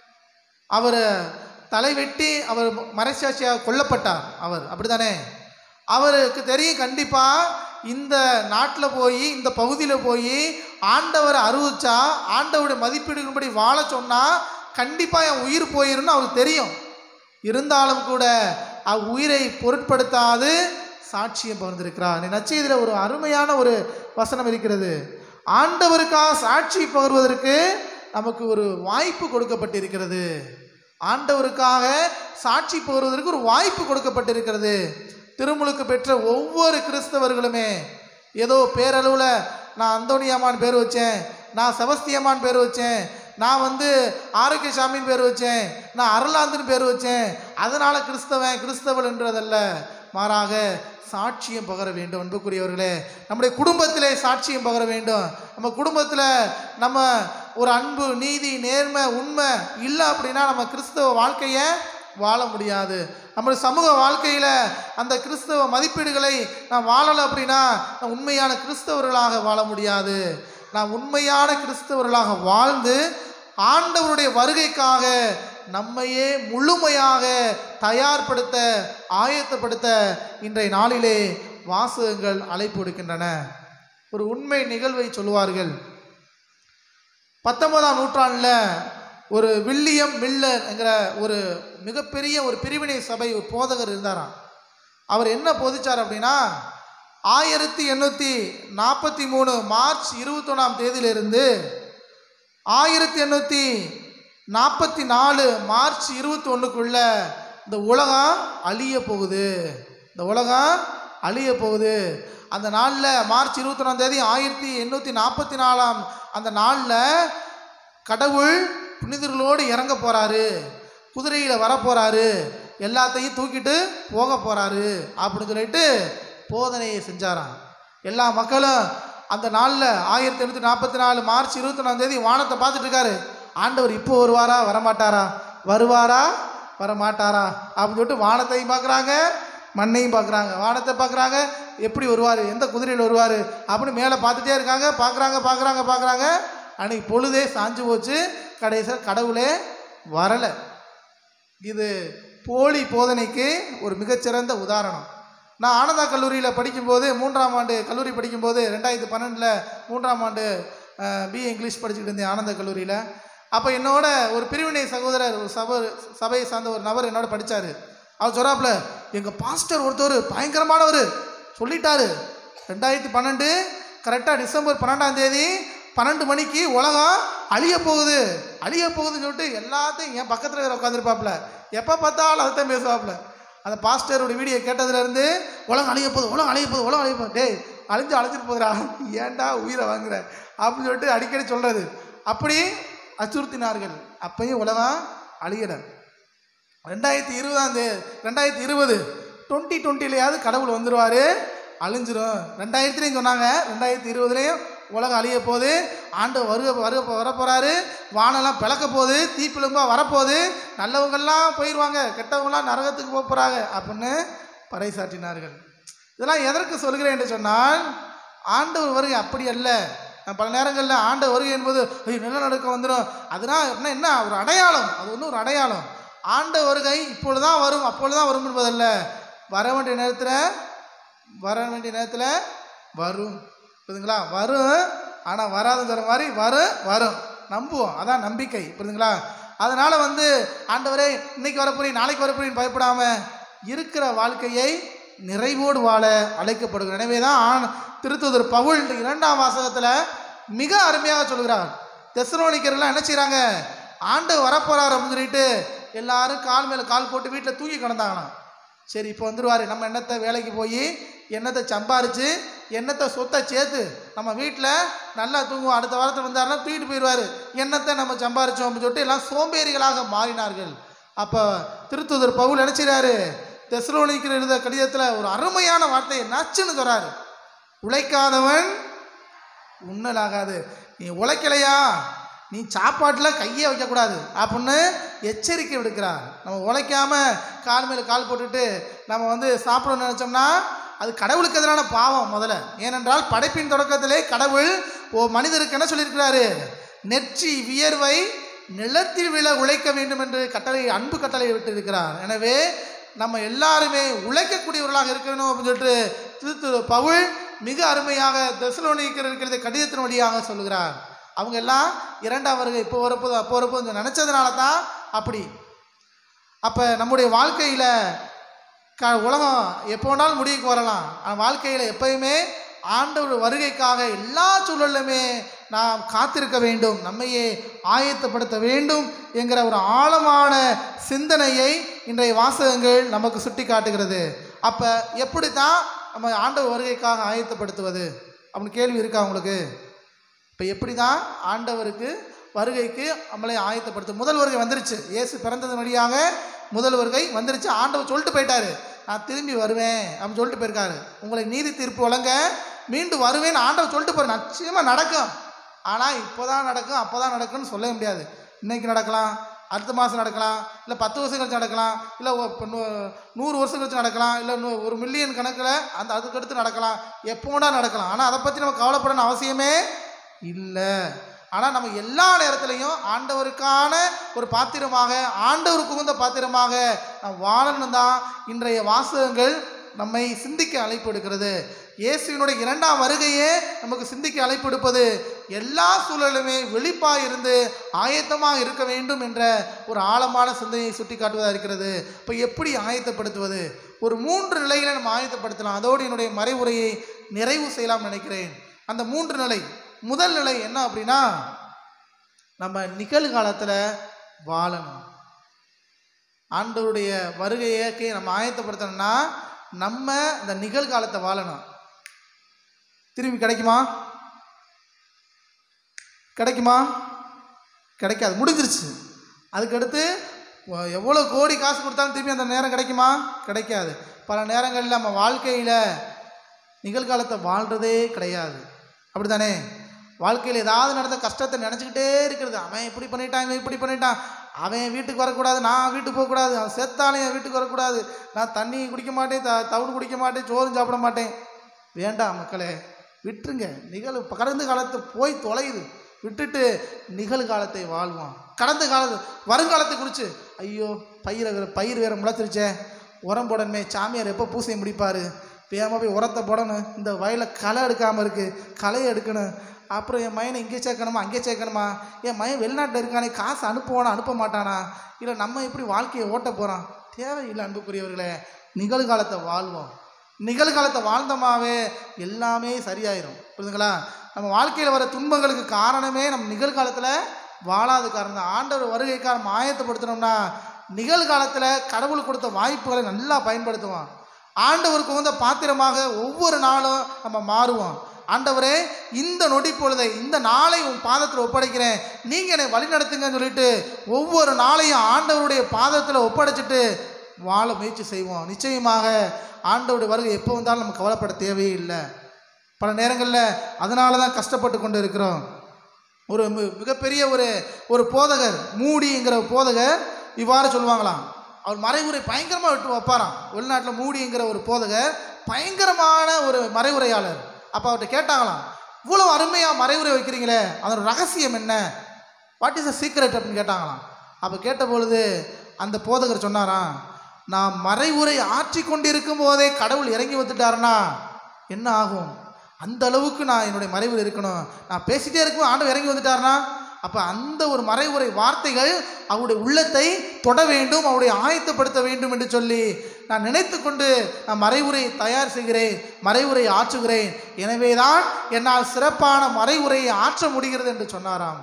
அவர் தலை வெட்டி அவர் மறைசாட்சியாக கொல்லப்பட்டார் அவர் அப்படிதானே அவருக்கு தெரியும் கண்டிப்பாக இந்த நாட்டில் போய் இந்த பகுதியில் போய் ஆண்டவரை அறிவிச்சா ஆண்டவருடைய மதிப்பீடுபடி வாழ சொன்னால் கண்டிப்பாக என் உயிர் போயிருன்னு அவருக்கு தெரியும் இருந்தாலும் கூட அவ் உயிரை பொருட்படுத்தாது சாட்சியம் பகிர்ந்திருக்கிறார் இந்த நச்செய்தியில் ஒரு அருமையான ஒரு வசனம் இருக்கிறது ஆண்டவருக்காக சாட்சி பகிர்வதற்கு நமக்கு ஒரு வாய்ப்பு கொடுக்கப்பட்டிருக்கிறது ஆண்டவருக்காக சாட்சி பகிர்வதற்கு ஒரு வாய்ப்பு கொடுக்கப்பட்டிருக்கிறது திருமுழுக்கு பெற்ற ஒவ்வொரு கிறிஸ்தவர்களுமே ஏதோ பேரளவில் நான் அந்தோனியாமான் பேர் வச்சேன் நான் செபஸ்தியம்மான் பேர் வச்சேன் நான் வந்து ஆரோக்கியசாமின்னு பேர் வச்சேன் நான் அருளாந்துன்னு பேர் வச்சேன் அதனால் கிறிஸ்தவன் கிறிஸ்தவள் என்றதல்ல மாறாக சாட்சியம் பகர வேண்டும் அன்புக்குரியவர்களே நம்முடைய குடும்பத்திலே சாட்சியம் பகர வேண்டும் நம்ம குடும்பத்தில் நம்ம ஒரு அன்பு நீதி நேர்மை உண்மை இல்லை அப்படின்னா நம்ம கிறிஸ்தவ வாழ்க்கையை வாழ முடியாது நம்முடைய சமூக வாழ்க்கையில் அந்த கிறிஸ்தவ மதிப்பீடுகளை நாம் வாழலை அப்படின்னா நாம் உண்மையான கிறிஸ்தவர்களாக வாழ முடியாது நாம் உண்மையான கிறிஸ்தவர்களாக வாழ்ந்து ஆண்டவருடைய வருகைக்காக நம்மையே முழுமையாக தயார்படுத்த ஆயத்தப்படுத்த இன்றைய நாளிலே வாசகங்கள் அழைப்பு விடுக்கின்றன ஒரு உண்மை நிகழ்வை சொல்லுவார்கள் பத்தொன்பதாம் நூற்றாண்டில் ஒரு வில்லியம் மில்லர் என்கிற ஒரு மிகப்பெரிய ஒரு பிரிவினை சபை ஒரு போதகர் இருந்தாராம் அவர் என்ன போதிச்சார் அப்படின்னா ஆயிரத்தி எண்ணூற்றி நாற்பத்தி மூணு மார்ச் இருபத்தொன்னாம் தேதியிலிருந்து ஆயிரத்தி எண்ணூற்றி நாற்பத்தி நாலு மார்ச் இருபத்தி ஒன்றுக்குள்ள இந்த உலகம் அழிய போகுது இந்த உலகம் அழிய போகுது அந்த நாளில் மார்ச் இருபத்தொன்னாம் தேதி ஆயிரத்தி எண்ணூற்றி நாற்பத்தி நாலாம் அந்த நாளில் கடவுள் புனிதர்களோடு இறங்க போகிறாரு குதிரையில் வர போகிறாரு எல்லாத்தையும் தூக்கிட்டு போக போகிறாரு அப்படின்னு சொல்லிட்டு போதனையை செஞ்சாராம் எல்லா மக்களும் அந்த நாளில் ஆயிரத்தி எண்ணூற்றி நாற்பத்தி நாலு மார்ச் இருபத்தொன்னாம் தேதி வானத்தை பார்த்துட்டு இருக்காரு ஆண்டவர் இப்போ வருவாரா வரமாட்டாரா வருவாரா வரமாட்டாரா அப்படின்னு சொல்லிட்டு வானத்தையும் பார்க்குறாங்க மண்ணையும் பார்க்குறாங்க வானத்தை பார்க்குறாங்க எப்படி வருவார் எந்த குதிரையில் வருவார் அப்படின்னு மேலே பார்த்துட்டே இருக்காங்க பார்க்குறாங்க பார்க்குறாங்க பார்க்குறாங்க அன்னைக்கு பொழுதே சாஞ்சு போச்சு கடைசியில் கடவுளே வரலை இது போலி போதனைக்கு ஒரு மிகச்சிறந்த உதாரணம் நான் ஆனந்தா கல்லூரியில் படிக்கும்போது மூன்றாம் ஆண்டு கல்லூரி படிக்கும்போது ரெண்டாயிரத்தி பன்னெண்டில் மூன்றாம் ஆண்டு பிஏ இங்கிலீஷ் படிச்சுக்கிட்டு இருந்தேன் ஆனந்த கல்லூரியில் அப்போ என்னோட ஒரு பிரிவினை சகோதரர் ஒரு சபை சபையை சார்ந்த ஒரு நபர் என்னோட படித்தார் அவர் சொல்கிறாப்புல எங்கள் பாஸ்டர் ஒருத்தர் பயங்கரமானவர் சொல்லிட்டாரு ரெண்டாயிரத்தி பன்னெண்டு கரெக்டாக டிசம்பர் பன்னெண்டாம் தேதி பன்னெண்டு மணிக்கு உலகம் அழிய போகுது அழிய போகுதுன்னு சொல்லிட்டு எல்லாத்தையும் என் பக்கத்தில் இருக்கிற உட்காந்துருப்பாப்புல எப்போ பார்த்தாலும் அதைத்தான் பேசுவாப்புல அந்த பாஸ்டரோட வீடியோ கேட்டதுலேருந்து உலகம் அழிய போகுது உலகம் அழிய போகுது உலகம் அழிய போகுது டேய் அழிஞ்சு அழிஞ்சிட்டு போகுதுடா ஏன்டா உயிரை வாங்குற அப்படின்னு சொல்லிட்டு அடிக்கடி சொல்கிறது அப்படி அச்சுறுத்தினார்கள் அப்பயும் உலகம் அழியலை ரெண்டாயிரத்தி இருபதாம் தே ரெண்டாயிரத்தி இருபது டுவெண்ட்டி டுவெண்ட்டிலையாவது கடவுள் வந்துடுவார் அழிஞ்சிரும் ரெண்டாயிரத்துலேயும் சொன்னாங்க ரெண்டாயிரத்தி இருபதுலேயும் உலகம் அழிய போகுது ஆண்டு வருக வருக வரப்போகிறாரு வானெல்லாம் பிளக்க போகுது தீப்பிழும்பாக வரப்போகுது நல்லவங்கெல்லாம் போயிடுவாங்க கெட்டவங்களாம் நரகத்துக்கு போக போகிறாங்க அப்படின்னு பறைசாற்றினார்கள் இதெல்லாம் எதற்கு சொல்கிறேன் என்று சொன்னால் ஆண்டவர் வருகை அப்படி அல்ல நான் பல நேரங்களில் ஆண்ட வருகை என்பது ஐயோ நிலநடுக்கம் வந்துடும் அதனால் என்ன என்ன ஒரு அடையாளம் அது வந்து ஒரு அடையாளம் ஆண்ட வருகை இப்பொழுது தான் வரும் அப்பொழுது தான் வரும் என்பதல்ல வர வேண்டிய நேரத்தில் வர வேண்டிய நேரத்தில் வரும் புரியுதுங்களா வரும் ஆனால் வராதுன்னு சொல்கிற மாதிரி வரும் வரும் நம்புவோம் அதான் நம்பிக்கை புரியுதுங்களா அதனால் வந்து ஆண்டவரே இன்னைக்கு வரப்போறீங்க நாளைக்கு வரப்போறீங்கன்னு பயப்படாமல் இருக்கிற வாழ்க்கையை நிறைவோடு வாழ அழைக்கப்படுகிறோம் எனவே தான் ஆண் திருத்துதர் பவுல் இந்த இரண்டாம் வாசகத்தில் மிக அருமையாக சொல்கிறார் தெசலோனிக்கர்லாம் என்ன செய்கிறாங்க ஆண்டவர் வரப்போறாரு அப்படின்னு சொல்லிட்டு எல்லாரும் கால் மேலே கால் போட்டு வீட்டில் தூங்கி கிடந்தாங்களாம் சரி இப்போ வந்துருவாரு நம்ம என்னத்தை வேலைக்கு போய் என்னத்தை சம்பாரிச்சு என்னத்தை சொத்தை சேர்த்து நம்ம வீட்டில் நல்லா தூங்குவோம் அடுத்த வாரத்தில் வந்தாருன்னா தூக்கிட்டு போயிடுவாரு என்னத்தை நம்ம சம்பாரிச்சோம் அப்படின்னு சொல்லிட்டு எல்லாம் சோம்பேறிகளாக மாறினார்கள் அப்போ திருத்துதர் பவுல் நினைச்சிறாரு தெசலோனிக்கிற எழுத கடிதத்தில் ஒரு அருமையான வார்த்தையை நச்சுன்னு சொல்றாரு உழைக்காதவன் உண்ணலாகாது நீ உழைக்கலையா நீ சாப்பாட்டில் கையே வைக்கக்கூடாது அப்படின்னு எச்சரிக்கை விடுக்கிறார் நம்ம உழைக்காம கால் மேல கால் போட்டுட்டு நம்ம வந்து சாப்பிடணும்னு நினச்சோம்னா அது கடவுளுக்கு எதிரான பாவம் முதல்ல ஏனென்றால் படைப்பின் தொடக்கத்திலே கடவுள் ஓ மனிதருக்கு என்ன சொல்லியிருக்கிறாரு நெற்றி வியர்வை நிலத்தில் விழ உழைக்க வேண்டும் என்று கட்டளை அன்பு கட்டளை விட்டிருக்கிறார் எனவே நம்ம எல்லாருமே உழைக்கக்கூடியவர்களாக இருக்கணும் அப்படின்னு சொல்லிட்டு திரு பவுல் மிக அருமையாக தெசலோனிக்கர் இருக்கிறத கடிதத்தின் வழியாக சொல்லுகிறார் அவங்க எல்லாம் இரண்டாம் வருகை இப்போ வரப்போது அப்போ வரப்போது நினச்சதுனால தான் அப்படி அப்போ நம்முடைய வாழ்க்கையில் க உலகம் எப்போ வேணாலும் முடிவுக்கு வரலாம் ஆனால் வாழ்க்கையில் எப்பயுமே ஆண்டவர் வருகைக்காக எல்லா சூழலுமே நாம் காத்திருக்க வேண்டும் நம்மையே ஆயத்தப்படுத்த வேண்டும் என்கிற ஒரு ஆழமான சிந்தனையை இன்றைய வாசகங்கள் நமக்கு சுட்டி காட்டுகிறது அப்போ எப்படி தான் நம்ம ஆண்டவர் வருகைக்காக ஆயத்தப்படுத்துவது அப்படின்னு கேள்வி இருக்கா உங்களுக்கு இப்போ எப்படி தான் ஆண்டவருக்கு வருகைக்கு நம்மளை ஆயத்தப்படுத்தும் முதல் வருகை வந்துருச்சு இயேசு பிறந்தது வழியாக முதல் வருகை வந்துருச்சு ஆண்டவர் சொல்லிட்டு போயிட்டாரு நான் திரும்பி வருவேன் அப்படின்னு சொல்லிட்டு போயிருக்காரு உங்களை நீதி தீர்ப்பு வழங்க மீண்டும் வருவேன்னு ஆண்டவர் சொல்லிட்டு போற நிச்சயமாக நடக்கும் ஆனால் இப்போ தான் நடக்கும் அப்போ தான் நடக்கும்னு சொல்ல முடியாது இன்னைக்கு நடக்கலாம் அடுத்த மாதம் நடக்கலாம் இல்லை பத்து வருஷம் கழிச்சு நடக்கலாம் இல்லை ஒ- இப்ப நூ- நூறு வருஷம் கழிச்சு நடக்கலாம் இல்லை நூ- ஒரு மில்லியன் கணக்கில் அந்த அதுக்கடுத்து நடக்கலாம் எப்போ வேணா நடக்கலாம் ஆனால் அதை பற்றி நம்ம கவலைப்படணும் அவசியமே இல்லை ஆனால் நம்ம எல்லா நேரத்துலையும் ஆண்டவருக்கான ஒரு பாத்திரமாக ஆண்டவருக்கு உகந்த பாத்திரமாக நாம் வாழணும் தான் இன்றைய வாசகங்கள் நம்மை சிந்திக்க அழைப்பு எடுக்கிறது இயேசுவினுடைய இரண்டாம் வருகையே நமக்கு சிந்திக்க அழைப்பு எடுப்பது எல்லா சூழலுமே வெளிப்பாக இருந்து ஆயத்தமாக இருக்க வேண்டும் என்ற ஒரு ஆழமான சிந்தனையை சுட்டி காட்டுவதாக இருக்கிறது இப்போ எப்படி ஆயத்தப்படுத்துவது ஒரு மூன்று நிலைகளை நம்ம ஆயத்தப்படுத்தலாம் அதோடு என்னுடைய மறைவுரையை நிறைவு செய்யலாம் நினைக்கிறேன் அந்த மூன்று நிலை முதல் நிலை என்ன அப்படின்னா நம்ம நிகழ்காலத்தில் வாழணும் ஆண்டவருடைய வருகையக்கு நம்ம ஆயத்தப்படுத்தணும்னா நம்ம இந்த நிகழ்காலத்தை வாழணும் திரும்பி கிடைக்குமா கிடைக்குமா கிடைக்காது முடிஞ்சிருச்சு அதுக்கடுத்து வ- எவ்வளோ கோடி காசு கொடுத்தாலும் திரும்பி அந்த நேரம் கிடைக்குமா கிடைக்காது பல நேரங்களில் நம்ம வாழ்க்கையில் நிகழ்காலத்தை வாழ்கிறதே கிடையாது அப்படிதானே வாழ்க்கையில் ஏதாவது நடந்த கஷ்டத்தை நினச்சிக்கிட்டே இருக்கிறது அவன் இப்படி பண்ணிட்டான் இவன் இப்படி பண்ணிட்டான் அவன் வீட்டுக்கு வரக்கூடாது நான் வீட்டுக்கு போகக்கூடாது அவன் செத்தாலும் என் வீட்டுக்கு வரக்கூடாது நான் தண்ணி குடிக்க மாட்டேன் த தவிடு குடிக்க மாட்டேன் சோறும் சாப்பிட மாட்டேன் வேண்டாம் மக்களே விட்டுருங்க நிகழ் கடந்த காலத்தை போய் தொலையுது விட்டுட்டு நிகழ்காலத்தை வாழ்வோம் கடந்த காலத்து வருங்காலத்தை குறித்து ஐயோ பயிரை வேற பயிர் வேற முளைச்சிருச்சே உரம் போடணுமே சாமியார் எப்போ பூசையை முடிப்பார் வேகமாக போய் உரத்தை போடணும் இந்த வயலில் களை எடுக்காமல் இருக்குது களையை எடுக்கணும் அப்புறம் என் மயனை இங்கே சேர்க்கணுமா அங்கே சேர்க்கணுமா என் மயன் வெளிநாட்டில் இருக்கானே காசு அனுப்புவானா அனுப்ப மாட்டானா இல்லை நம்ம எப்படி வாழ்க்கையை ஓட்ட போகிறோம் தேவையில்லை அன்புக்குரியவர்களே நிகழ்காலத்தை வாழ்வோம் நிகழ்காலத்தை வாழ்ந்தோமாவே எல்லாமே சரியாயிரும் புரியுதுங்களா நம்ம வாழ்க்கையில் வர துன்பங்களுக்கு காரணமே நம்ம நிகழ்காலத்தில் வாழாத காரணம் தான் ஆண்டவர் வருகைக்காக நம்ம ஆயத்தப்படுத்தினோம்னா நிகழ்காலத்தில் கடவுள் கொடுத்த வாய்ப்புகளை நல்லா பயன்படுத்துவோம் ஆண்டவருக்கு உகந்த பாத்திரமாக ஒவ்வொரு நாளும் நம்ம மாறுவோம் ஆண்டவரே இந்த நொடி பொழுதை இந்த நாளை உன் பாதத்தில் ஒப்படைக்கிறேன் நீங்கள் என்னை வழிநடத்துங்கன்னு சொல்லிட்டு ஒவ்வொரு நாளையும் ஆண்டவருடைய பாதத்தில் ஒப்படைச்சிட்டு வாழ முயற்சி செய்வோம் நிச்சயமாக ஆண்டவருடைய வருகை எப்போ வந்தாலும் நம்ம கவலைப்பட தேவையே இல்லை பல நேரங்களில் அதனால தான் கஷ்டப்பட்டு கொண்டு இருக்கிறோம் ஒரு மி- மிகப்பெரிய ஒரு ஒரு போதகர் மூடிங்கிற போதகர் இவ்வாறு சொல்லுவாங்களாம் அவர் மறைவுரை பயங்கரமாக விட்டு வைப்பாராம் வெளிநாட்டில் மூடிங்கிற ஒரு போதகர் பயங்கரமான ஒரு மறைவுரையாளர் அப்போ அவர்கிட்ட கேட்டாங்களாம் இவ்வளோ அருமையாக மறைவுரை வைக்கிறீங்களே அதோட ரகசியம் என்ன வாட் இஸ் அ சீக்ரெட் அப்படின்னு கேட்டாங்களாம் அப்போ கேட்ட பொழுது அந்த போதகர் சொன்னாராம் நான் மறைவுரை ஆற்றி கொண்டிருக்கும் போதே கடவுள் இறங்கி வந்துட்டாருன்னா என்ன ஆகும் அந்த அளவுக்கு நான் என்னுடைய மறைவுரை இருக்கணும் நான் பேசிட்டே இருக்கும் ஆண்டவர் இறங்கி வந்துட்டாருன்னா அப்போ அந்த ஒரு மறைவுரை வார்த்தைகள் அவருடைய உள்ளத்தை தொட வேண்டும் அவருடைய ஆயத்தப்படுத்த வேண்டும் என்று சொல்லி நான் நினைத்து கொண்டு நான் மறைவுரையை தயார் செய்கிறேன் மறைவுரையை ஆற்றுகிறேன் எனவே தான் என்னால் சிறப்பான மறைவுரையை ஆற்ற முடிகிறது என்று சொன்னாராம்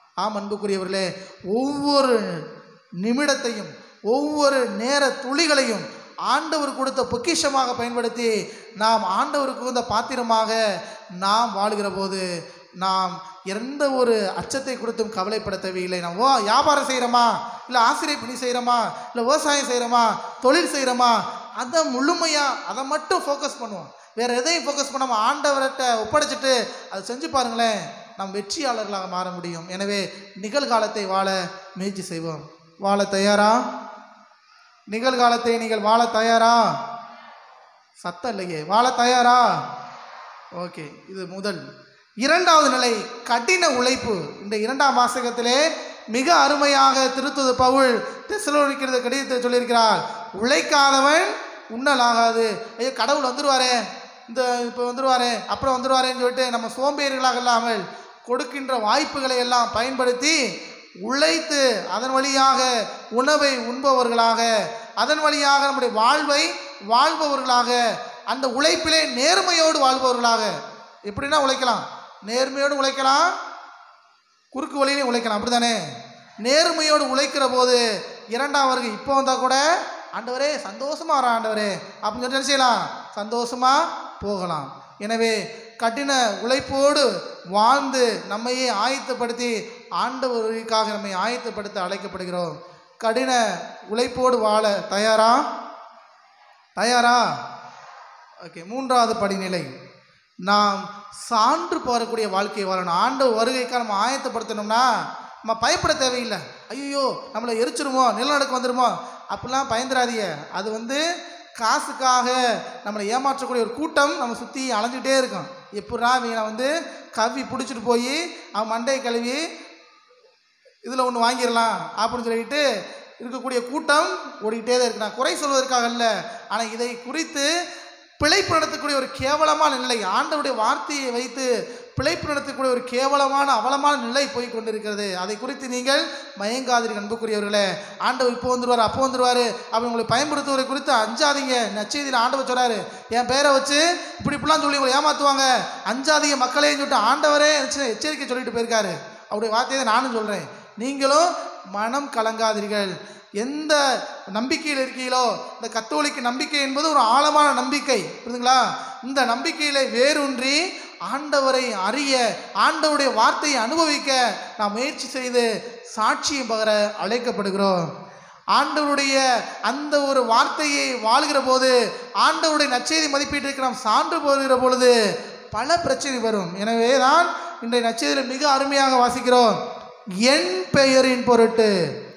ஆம் அன்புக்குரியவர்களே ஒவ்வொரு நிமிடத்தையும் ஒவ்வொரு நேர துளிகளையும் ஆண்டவர் கொடுத்த பொக்கிஷமாக பயன்படுத்தி நாம் ஆண்டவருக்கு உகந்த பாத்திரமாக நாம் வாழுகிற போது நாம் எந்த ஒரு அச்சத்தை கொடுத்தும் கவலைப்பட தேவையில்லை நாம் ஓ வியாபாரம் செய்கிறோமா இல்லை ஆசிரியர் பணி செய்கிறோமா இல்லை விவசாயம் செய்கிறோமா தொழில் செய்கிறோமா அதை முழுமையாக அதை மட்டும் ஃபோக்கஸ் பண்ணுவோம் வேறு எதையும் ஃபோக்கஸ் பண்ணாமல் ஆண்டவர்கிட்ட ஒப்படைச்சிட்டு அதை செஞ்சு பாருங்களேன் நாம் வெற்றியாளர்களாக மாற முடியும் எனவே நிகழ்காலத்தை வாழ முயற்சி செய்வோம் வாழ தயாரா நிகழ்காலத்தை நீங்கள் வாழ தயாரா சத்தம் இல்லையே வாழ தயாரா ஓகே இது முதல் இரண்டாவது நிலை கடின உழைப்பு இந்த இரண்டாம் வாசகத்திலே மிக அருமையாக திருத்துது பவுல் தெசலோனிக்கிறது கடிதத்தை சொல்லியிருக்கிறார் உழைக்காதவன் உண்ணலாகாது ஐயோ கடவுள் வந்துருவாரே இந்த இப்போ வந்துருவாரே அப்புறம் வந்துருவாரேன்னு சொல்லிட்டு நம்ம சோம்பேறிகளாக இல்லாமல் கொடுக்கின்ற வாய்ப்புகளை எல்லாம் பயன்படுத்தி உழைத்து அதன் வழியாக உணவை உண்பவர்களாக அதன் வழியாக நம்முடைய வாழ்வை வாழ்பவர்களாக அந்த உழைப்பிலே நேர்மையோடு வாழ்பவர்களாக எப்படின்னா உழைக்கலாம் நேர்மையோடு உழைக்கலாம் குறுக்கு வழியிலையும் உழைக்கலாம் அப்படிதானே நேர்மையோடு உழைக்கிற போது இரண்டாம் வருகை இப்போ வந்தால் கூட ஆண்டவரே சந்தோஷமா வர ஆண்டவரே அப்படின்னு சொல்லி என்ன செய்யலாம் சந்தோஷமா போகலாம் எனவே கடின உழைப்போடு வாழ்ந்து நம்மையே ஆயத்தப்படுத்தி ஆண்டவருக்காக நம்மை ஆயத்தப்படுத்த அழைக்கப்படுகிறோம் கடின உழைப்போடு வாழ தயாரா தயாரா ஓகே மூன்றாவது படிநிலை நாம் சான்று போகக்கூடிய வாழ்க்கையை வாழணும் ஆண்டவர் வருகைக்காக நம்ம ஆயத்தப்படுத்தணும்னா நம்ம பயப்பட தேவையில்லை ஐயோ நம்மளை எரிச்சிருமோ நிலநடுக்கம் வந்துருமோ அப்படிலாம் பயந்துடாதீங்க அது வந்து காசுக்காக நம்மளை ஏமாற்றக்கூடிய ஒரு கூட்டம் நம்ம சுற்றி அலைஞ்சிட்டே இருக்கும் எப்படா இவனை வந்து கவ்வி பிடிச்சிட்டு போய் அவன் மண்டையை கழுவி இதில் ஒன்று வாங்கிடலாம் அப்படின்னு சொல்லிட்டு இருக்கக்கூடிய கூட்டம் ஓடிக்கிட்டே தான் இருக்கு நான் குறை சொல்வதற்காக இல்லை ஆனால் இதை குறித்து பிழைப்பு நடத்தக்கூடிய ஒரு கேவலமான நிலை ஆண்டவருடைய வார்த்தையை வைத்து பிழைப்பு நடத்தக்கூடிய ஒரு கேவலமான அவலமான நிலை போய் கொண்டிருக்கிறது அதை குறித்து நீங்கள் மயங்காதீர்கள் அன்புக்குரியவர்களே ஆண்டவர் இப்போ வந்துருவார் அப்போ வந்துருவார் அப்படி உங்களை பயன்படுத்துவதை குறித்து அஞ்சாதீங்க நச்செய்தியில் ஆண்டவர் சொல்றாரு என் பேரை வச்சு இப்படி இப்படிலாம் சொல்லி உங்களை ஏமாற்றுவாங்க அஞ்சாதீங்க மக்களேன்னு சொல்லிட்டு ஆண்டவரே எச்ச- எச்சரிக்கை சொல்லிட்டு போயிருக்காரு அவருடைய வார்த்தையை தான் நானும் சொல்கிறேன் நீங்களும் மனம் கலங்காதீர்கள் எந்த நம்பிக்கையில் இருக்கீங்களோ இந்த கத்தோலிக்க நம்பிக்கை என்பது ஒரு ஆழமான நம்பிக்கை புரியுதுங்களா இந்த நம்பிக்கையில வேரூன்றி ஆண்டவரை அறிய ஆண்டவருடைய வார்த்தையை அனுபவிக்க நாம் முயற்சி செய்து சாட்சியம் பகர அழைக்கப்படுகிறோம் ஆண்டவருடைய அந்த ஒரு வார்த்தையை வாழ்கிற போது ஆண்டவருடைய நற்செய்தி மதிப்பீட்டிற்கு நாம் சான்று போகிற பொழுது பல பிரச்சனை வரும் எனவே தான் இன்றைய நற்செய்தியில் மிக அருமையாக வாசிக்கிறோம் என் பெயரின் பொருட்டு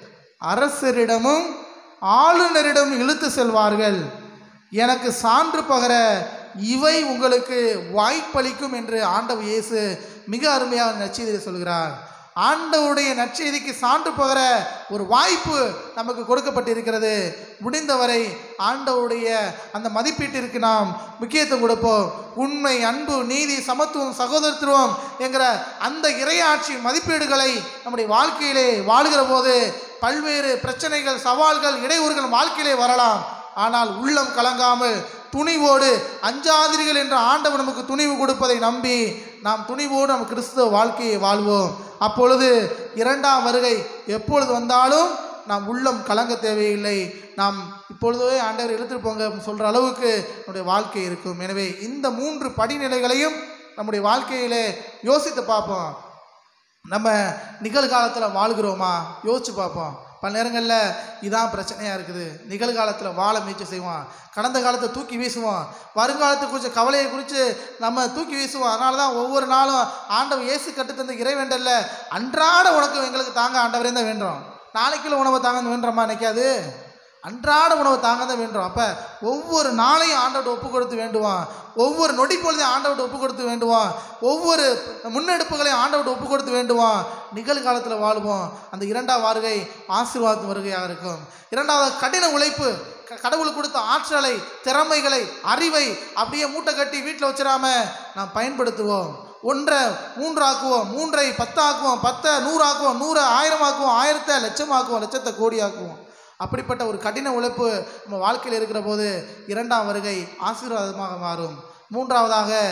அரசரிடமும் ஆளுநரிடம் இழுத்து செல்வார்கள் எனக்கு சான்று பகர இவை உங்களுக்கு வாய்ப்பளிக்கும் என்று ஆண்டவர் இயேசு மிக அருமையாக நற்செய்தியில் சொல்கிறார் ஆண்டவருடைய நற்செய்திக்கு சான்று பகர ஒரு வாய்ப்பு நமக்கு கொடுக்கப்பட்டிருக்கிறது முடிந்தவரை ஆண்டவருடைய அந்த மதிப்பீட்டிற்கு நாம் முக்கியத்துவம் கொடுப்போம் உண்மை அன்பு நீதி சமத்துவம் சகோதரத்துவம் என்கிற அந்த இறையாட்சி மதிப்பீடுகளை நம்முடைய வாழ்க்கையிலே வாழுகிற போது பல்வேறு பிரச்சனைகள் சவால்கள் இடையூறுகள் வாழ்க்கையிலே வரலாம் ஆனால் உள்ளம் கலங்காமல் துணிவோடு அஞ்சாதிரிகள் என்ற ஆண்டவர் நமக்கு துணிவு கொடுப்பதை நம்பி நாம் துணிவோடு நம் கிறிஸ்துவ வாழ்க்கையை வாழ்வோம் அப்பொழுது இரண்டாம் வருகை எப்பொழுது வந்தாலும் நாம் உள்ளம் கலங்க தேவையில்லை நாம் இப்பொழுதே ஆண்டவர் எடுத்துட்டு போங்க சொல்கிற அளவுக்கு நம்முடைய வாழ்க்கை இருக்கும் எனவே இந்த மூன்று படிநிலைகளையும் நம்முடைய வாழ்க்கையிலே யோசித்து பார்ப்போம் நம்ம நிகழ்காலத்தில் வாழ்கிறோமா யோசிச்சு பார்ப்போம் பல நேரங்களில் இதான் பிரச்சனையாக இருக்குது நிகழ்காலத்தில் வாழ முயற்சி செய்வோம் கடந்த காலத்தை தூக்கி வீசுவோம் வருங்காலத்தை குறித்த கவலையை குறித்து நம்ம தூக்கி வீசுவோம் அதனால தான் ஒவ்வொரு நாளும் ஆண்டவர் இயேசு கட்டுத்தந்த இறைவேண்டல்ல அன்றாட உனக்கு எங்களுக்கு தாங்க ஆண்டவரே தான் வேண்டுறோம் நாளைக்குள்ள உணவை தாங்க வேண்டுறோமா நினைக்காது அன்றாட உணவை தாங்க தான் வேண்டுறோம் அப்போ ஒவ்வொரு நாளையும் ஆண்டவர்கிட்ட ஒப்பு கொடுத்து வேண்டுவான் ஒவ்வொரு நொடி பொழுதையும் ஆண்டவர்கிட்ட ஒப்பு கொடுத்து வேண்டுவான் ஒவ்வொரு முன்னெடுப்புகளையும் ஆண்டவர்கிட்ட ஒப்பு கொடுத்து வேண்டுவான் நிகழ்காலத்தில் வாழ்வோம் அந்த இரண்டாம் வருகை ஆசீர்வாத வருகையாக இருக்கும் இரண்டாவது கடின உழைப்பு க- கடவுள் கொடுத்த ஆற்றலை திறமைகளை அறிவை அப்படியே மூட்டை கட்டி வீட்டில் வச்சிடாம நாம் பயன்படுத்துவோம் ஒன்றை மூன்றாக்குவோம் மூன்றை பத்தாக்குவோம் பத்தை நூறாக்குவோம் நூறை ஆயிரமாக்குவோம் ஆயிரத்தை லட்சமாக்குவோம் லட்சத்தை கோடியாக்குவோம் அப்படிப்பட்ட ஒரு கடின உழைப்பு நம்ம வாழ்க்கையில் இருக்கிற போது இரண்டாம் வருகை ஆசீர்வாதமாக மாறும் மூன்றாவதாக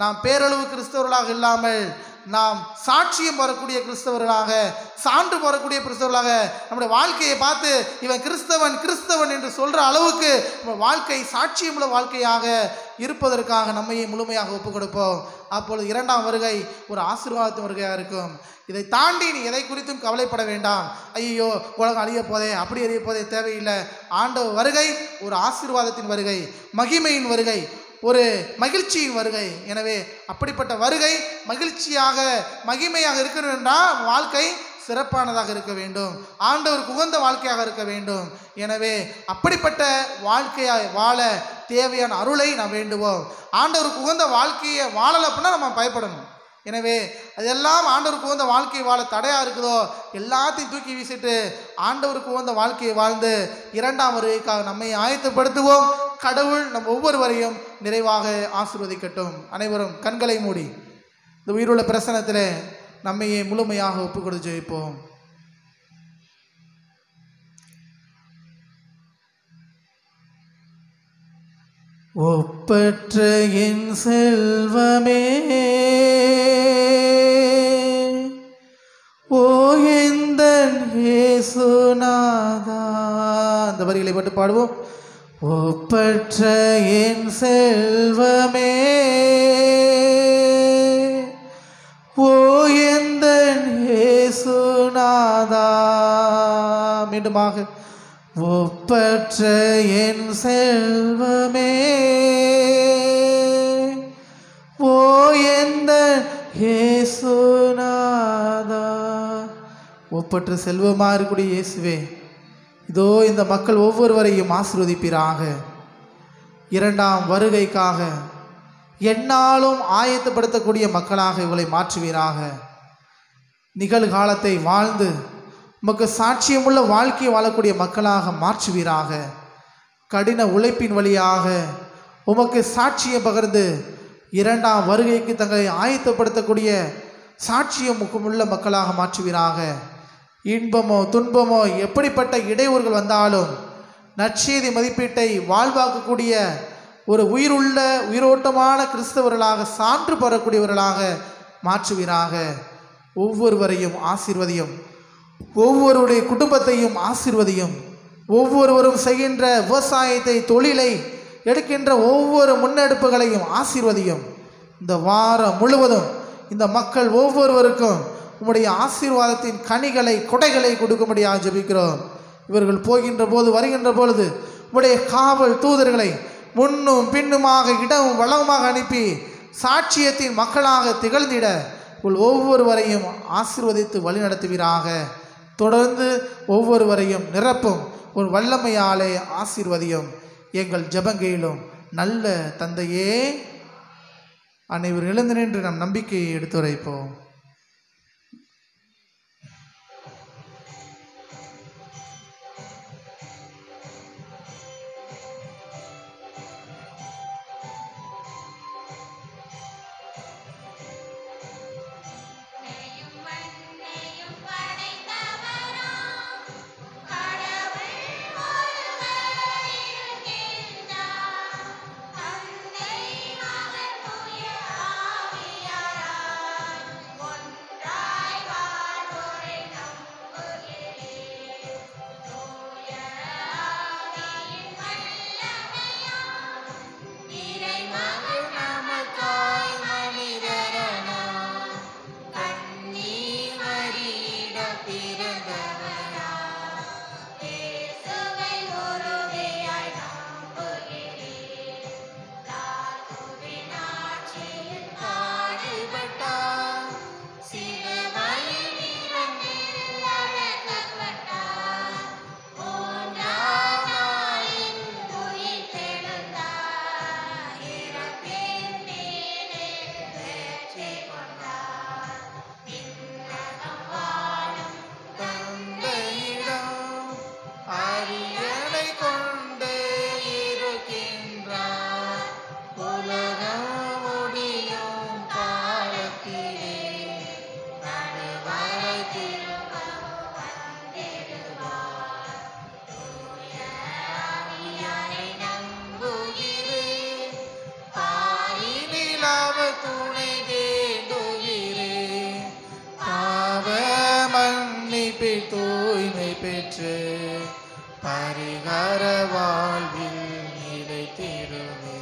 நாம் பேரளவு கிறிஸ்தவர்களாக இல்லாமல் நாம் சாட்சியம் வரக்கூடிய கிறிஸ்தவர்களாக சான்று வரக்கூடிய கிறிஸ்தவர்களாக நம்முடைய வாழ்க்கையை பார்த்து இவன் கிறிஸ்தவன் கிறிஸ்தவன் என்று சொல்கிற அளவுக்கு நம்ம வாழ்க்கை சாட்சியமுள்ள வாழ்க்கையாக இருப்பதற்காக நம்மையே முழுமையாக ஒப்புக் கொடுப்போம் அப்பொழுது இரண்டாம் வருகை ஒரு ஆசீர்வாதத்தின் வருகையாக இருக்கும் இதை தாண்டி நீ எதை குறித்தும் கவலைப்பட வேண்டாம் ஐயோ உலகம் அழிய போதே அப்படி அழிய போதே தேவையில்லை ஆண்டவர் வருகை ஒரு ஆசீர்வாதத்தின் வருகை மகிமையின் வருகை ஒரு மகிழ்ச்சியின் வருகை எனவே அப்படிப்பட்ட வருகை மகிழ்ச்சியாக மகிமையாக இருக்கணும் என்றால் வாழ்க்கை சிறப்பானதாக இருக்க வேண்டும் ஆண்டவருக்கு உகந்த வாழ்க்கையாக இருக்க வேண்டும் எனவே அப்படிப்பட்ட வாழ்க்கையாய் வாழ தேவையான அருளை நாம் வேண்டுவோம் ஆண்டவருக்கு உகந்த வாழ்க்கையை வாழலை அப்படின்னா நம்ம பயப்படணும் எனவே அதெல்லாம் ஆண்டவருக்கு உகந்த வாழ்க்கையை வாழ தடையாக இருக்குதோ எல்லாத்தையும் தூக்கி வீசிட்டு ஆண்டவருக்கு உகந்த வாழ்க்கையை வாழ்ந்து இரண்டாம் வருகைக்காக நம்மை ஆயத்தப்படுத்துவோம் கடவுள் நம் ஒவ்வொருவரையும் நிறைவாக ஆசீர்வதிக்கட்டும் அனைவரும் கண்களை மூடி இந்த உயிருள்ள பிரசனத்தில் நம்மையே முழுமையாக ஒப்பு கொடுத்து ஜெயிப்போம் ஒப்பற்ற என் செல்வமே ஓ எந்தன் ஏசுநாதா அந்த வரிகளை மட்டும் பாடுவோம் ஒப்பற்ற என் செல்வமே ஓ எந்தன் ஏசுநாதா மீண்டுமாக ஒப்பற்ற என் செல்வமே ஓ எந்த இயேசுநாதா ஒப்பற்ற செல்வமா இருக்கக்கூடிய இயேசுவே இதோ இந்த மக்கள் ஒவ்வொருவரையும் ஆசீர்வதிப்பீராக இரண்டாம் வருகைக்காக எந்நாளும் ஆயத்தப்படுத்தக்கூடிய மக்களாக இவளை மாற்றுவீராக நிகழ்காலத்தை வாழ்ந்து உமக்கு சாட்சியமுள்ள வாழ்க்கையை வாழக்கூடிய மக்களாக மாற்றுவீராக கடின உழைப்பின் வழியாக உமக்கு சாட்சியம் பகிர்ந்து இரண்டாம் வருகைக்கு தங்களை ஆயத்தப்படுத்தக்கூடிய சாட்சியம் உள்ள மக்களாக மாற்றுவீராக இன்பமோ துன்பமோ எப்படிப்பட்ட இடையூறுகள் வந்தாலும் நற்செய்தி மதிப்பீட்டை வாழ்வாக்கக்கூடிய ஒரு உயிருள்ள உயிரோட்டமான கிறிஸ்தவர்களாக சான்று பெறக்கூடியவர்களாக மாற்றுவீராக ஒவ்வொருவரையும் ஆசீர்வதியும் ஒவ்வொருடைய குடும்பத்தையும் ஆசீர்வதியும் ஒவ்வொருவரும் செய்கின்ற விவசாயத்தை தொழிலை எடுக்கின்ற ஒவ்வொரு முன்னெடுப்புகளையும் ஆசீர்வதியும் இந்த வாரம் முழுவதும் இந்த மக்கள் ஒவ்வொருவருக்கும் உம்முடைய ஆசீர்வாதத்தின் கனிகளை கொடைகளை கொடுக்கும்படியாக ஜெபிக்கிறோம் இவர்கள் போகின்ற போது வருகின்ற பொழுது உம்முடைய காவல் தூதர்களை முன்னும் பின்னுமாக இடமும் வளமாக அனுப்பி சாட்சியத்தின் மக்களாக திகழ்ந்திட உள் ஒவ்வொருவரையும் ஆசீர்வதித்து வழிநடத்துவீராக தொடர்ந்து ஒவ்வொருவரையும் நிரப்பும் ஒரு வல்லமையாலே ஆசீர்வதியும் எங்கள் ஜெபங்கையிலும் நல்ல தந்தையே அனைவர் எழுந்து நின்று நம் நம்பிக்கையை எடுத்துரைப்போம் மண்ணையும் மண்ணையும் படைத்தவராம் கடவுள் ஒருவர் இருக்கின்றார். தந்தை, மகன், தூய ஆவியாராய் ஏற்று பரிகார வாழ்வில் நிலைத்திடுவே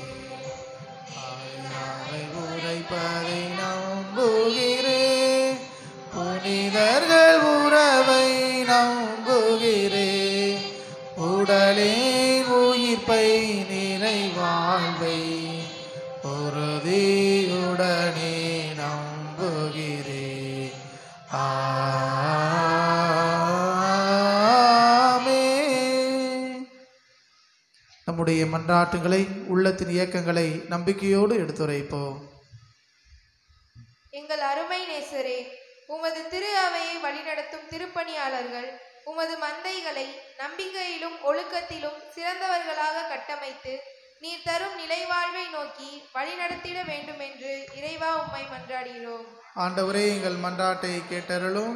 ஆயாவை உரைப்பதை நம்புகிறேன் புனிதர்கள் உறவை நம்புகிறேன் உடலின் உயிர்ப்பை நிலை வாழ்வை உறுதியுடனே நம்புகிறேன் ஆமென். நம்முடைய மன்றாட்டுகளை உள்ளத்தின் இயக்கங்களை நம்பிக்கையோடு எடுத்துரைப்போம் எங்கள் அருமை நேசரே உமது திரு அவையை வழிநடத்தும் திருப்பணியாளர்கள் உமது மந்தைகளை நம்பிக்கையிலும் ஒழுக்கத்திலும் சிறந்தவர்களாக கட்டமைத்து நீர் தரும் நிலைவாழ்வை நோக்கி வழிநடத்திட வேண்டுமென்று இறைவா உம்மை மன்றாடுகிறோம் ஆண்டவரே எங்கள் மன்றாட்டை கேட்டருளும்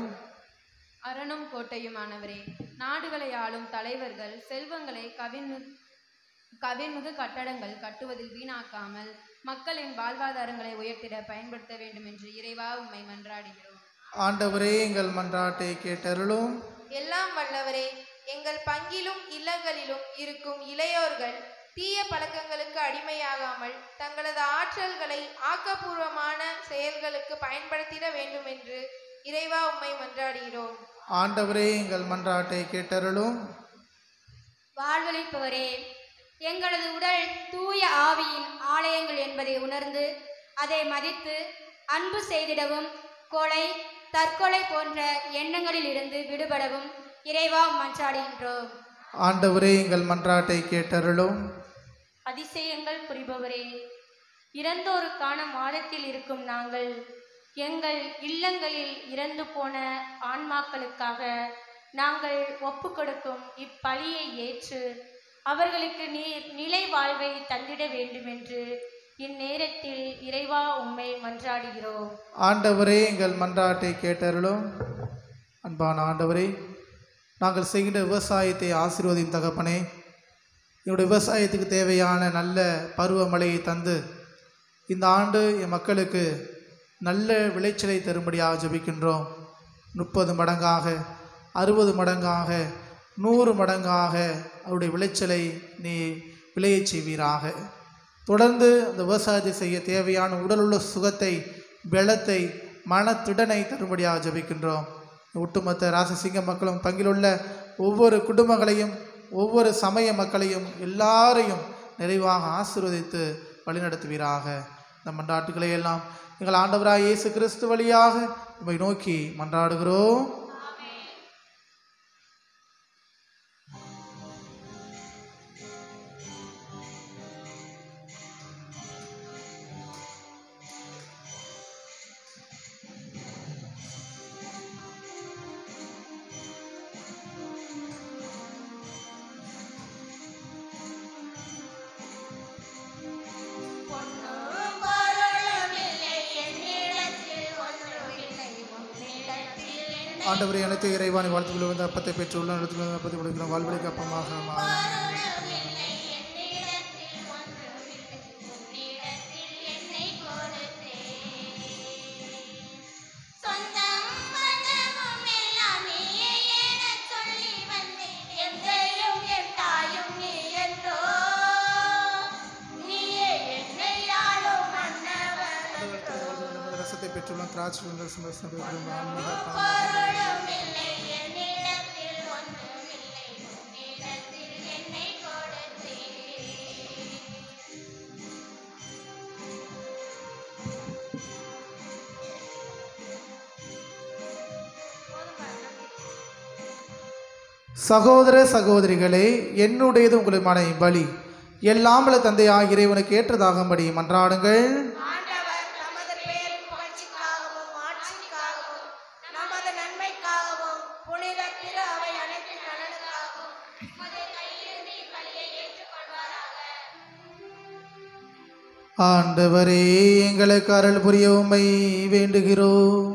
அரணும் கோட்டையுமானவரே நாடுகளை ஆளும் தலைவர்கள் செல்வங்களை கவின்மு கவின்மிகு கட்டடங்கள் கட்டுவதில் வீணாக்காமல் மக்களின் வாழ்வாதாரங்களை உயர்த்திட பயன்படுத்த வேண்டும் என்று இறைவா உம்மை மன்றாடுகிறோம் ஆண்டவரே எங்கள் மன்றாட்டை கேட்டருளும் எல்லாம் வல்லவரே எங்கள் பங்கிலும் இல்லங்களிலும் இருக்கும் இளையோர்கள் தீய பழக்கங்களுக்கு அடிமையாகாமல் தங்களது ஆற்றல்களை ஆக்கப்பூர்வமான செயல்களுக்கு பயன்படுத்திட வேண்டும் என்று இறைவா உம்மை மன்றாடுகிறோம் ஆண்டவரே எங்கள் மன்றாட்டை கேட்டருளும் வாழ்வளிப்பவரே எங்களது உடல் தூய ஆவியின் ஆலயங்கள் என்பதை உணர்ந்து அதை மதித்து அன்பு செய்திடவும் கொலை தற்கொலை போன்ற எண்ணங்களில் இருந்து விடுபடவும் இறைவா மன்றாடுகின்றோம் ஆண்டவரே எங்கள் மன்றாட்டை கேட்டருளும் அதிசயங்கள் புரிபவரே இறந்தோருக்கான மாதத்தில் இருக்கும் நாங்கள் எங்கள் இல்லங்களில் இறந்து போன ஆன்மாக்களுக்காக நாங்கள் ஒப்பு கொடுக்கும் இப்பலியை ஏற்று அவர்களுக்கு நீர் நிலை வாழ்வை தந்திட வேண்டுமென்று இந்நேரத்தில் இறைவா உம்மை மன்றாடுகிறோம் ஆண்டவரே எங்கள் மன்றாட்டை கேட்டருளும் அன்பான ஆண்டவரே நாங்கள் செய்கின்ற விவசாயத்தை ஆசீர்வதியும் தகப்பனே என்னுடைய விவசாயத்துக்கு தேவையான நல்ல பருவமழையை தந்து இந்த ஆண்டு என் மக்களுக்கு நல்ல விளைச்சலை தரும்படியாக ஜெபிக்கின்றோம் முப்பது மடங்காக அறுபது மடங்காக நூறு மடங்காக அவருடைய விளைச்சலை நீ விளையச் செய்வீராக தொடர்ந்து அந்த விவசாயத்தை செய்ய தேவையான உடலுள்ள சுகத்தை பலத்தை மனத்திடனை தரும்படியாக ஜெபிக்கின்றோம் ஒட்டுமொத்த ராசசிங்க மக்களும் பங்கிலுள்ள ஒவ்வொரு குடும்பங்களையும் ஒவ்வொரு சமய மக்களையும் எல்லாரையும் நிறைவாக ஆசீர்வதித்து வழிநடத்துவீராக இந்த மன்றாட்டுகளை எல்லாம் எங்கள் ஆண்டவராய் இயேசு கிறிஸ்து வழியாக உம்மை நோக்கி மன்றாடுகிறோம் பொன்னும் பொருளும் இல்லை என்னிடத்தில் ஒன்றுமில்லை உன்னிடத்தில் என்னை ஆண்டவரை அனைத்து இறைவாணி வாழ்த்துக்கள் வந்து அப்பத்தை பெற்றுள்ள இடத்துல அப்பத்தை கொடுக்கிறோம் வாழ்வழிக்கு அப்பமாக பொருளும் இல்லை என்னிடத்தில் ஒன்றுமில்லை உன்னிடத்தில் என்னை கொடுத்தேன் சொந்தம் பந்தமும் எல்லாம் நீயே எனச் சொல்லி வந்தேன் என் தேயும் என் தாயும் நீ என்றோ நீயே என்னை ஆளும் மன்னவன் ரசத்தை பெற்றுள்ள திராட்சை ஆன்மீக பொருளும் இல்லை என்னிடத்தில் ஒன்றுமில்லை உன்னிடத்தில் என்னை கொடுத்தேன் சகோதர சகோதரிகளே என்னுடையது உங்களுமான பலி எல்லாமல தந்தையாக இறைவனுக்கு ஏற்றதாகும்படி மன்றாடுங்கள் ஆண்டவர் நமது பேரின் புகழ்ச்சிக்காகவும் ஆட்சிக்காகவும் நமது நன்மைக்காகவும் புனித திரு அவை அனைத்து நலனுக்காகவும் உமது கையிலிருந்து இப்பலியை ஏற்றுக்கொள்வாராக ஆண்டவரே எங்களுக்கு அருள் புரிய உம்மை வேண்டுகிறோம்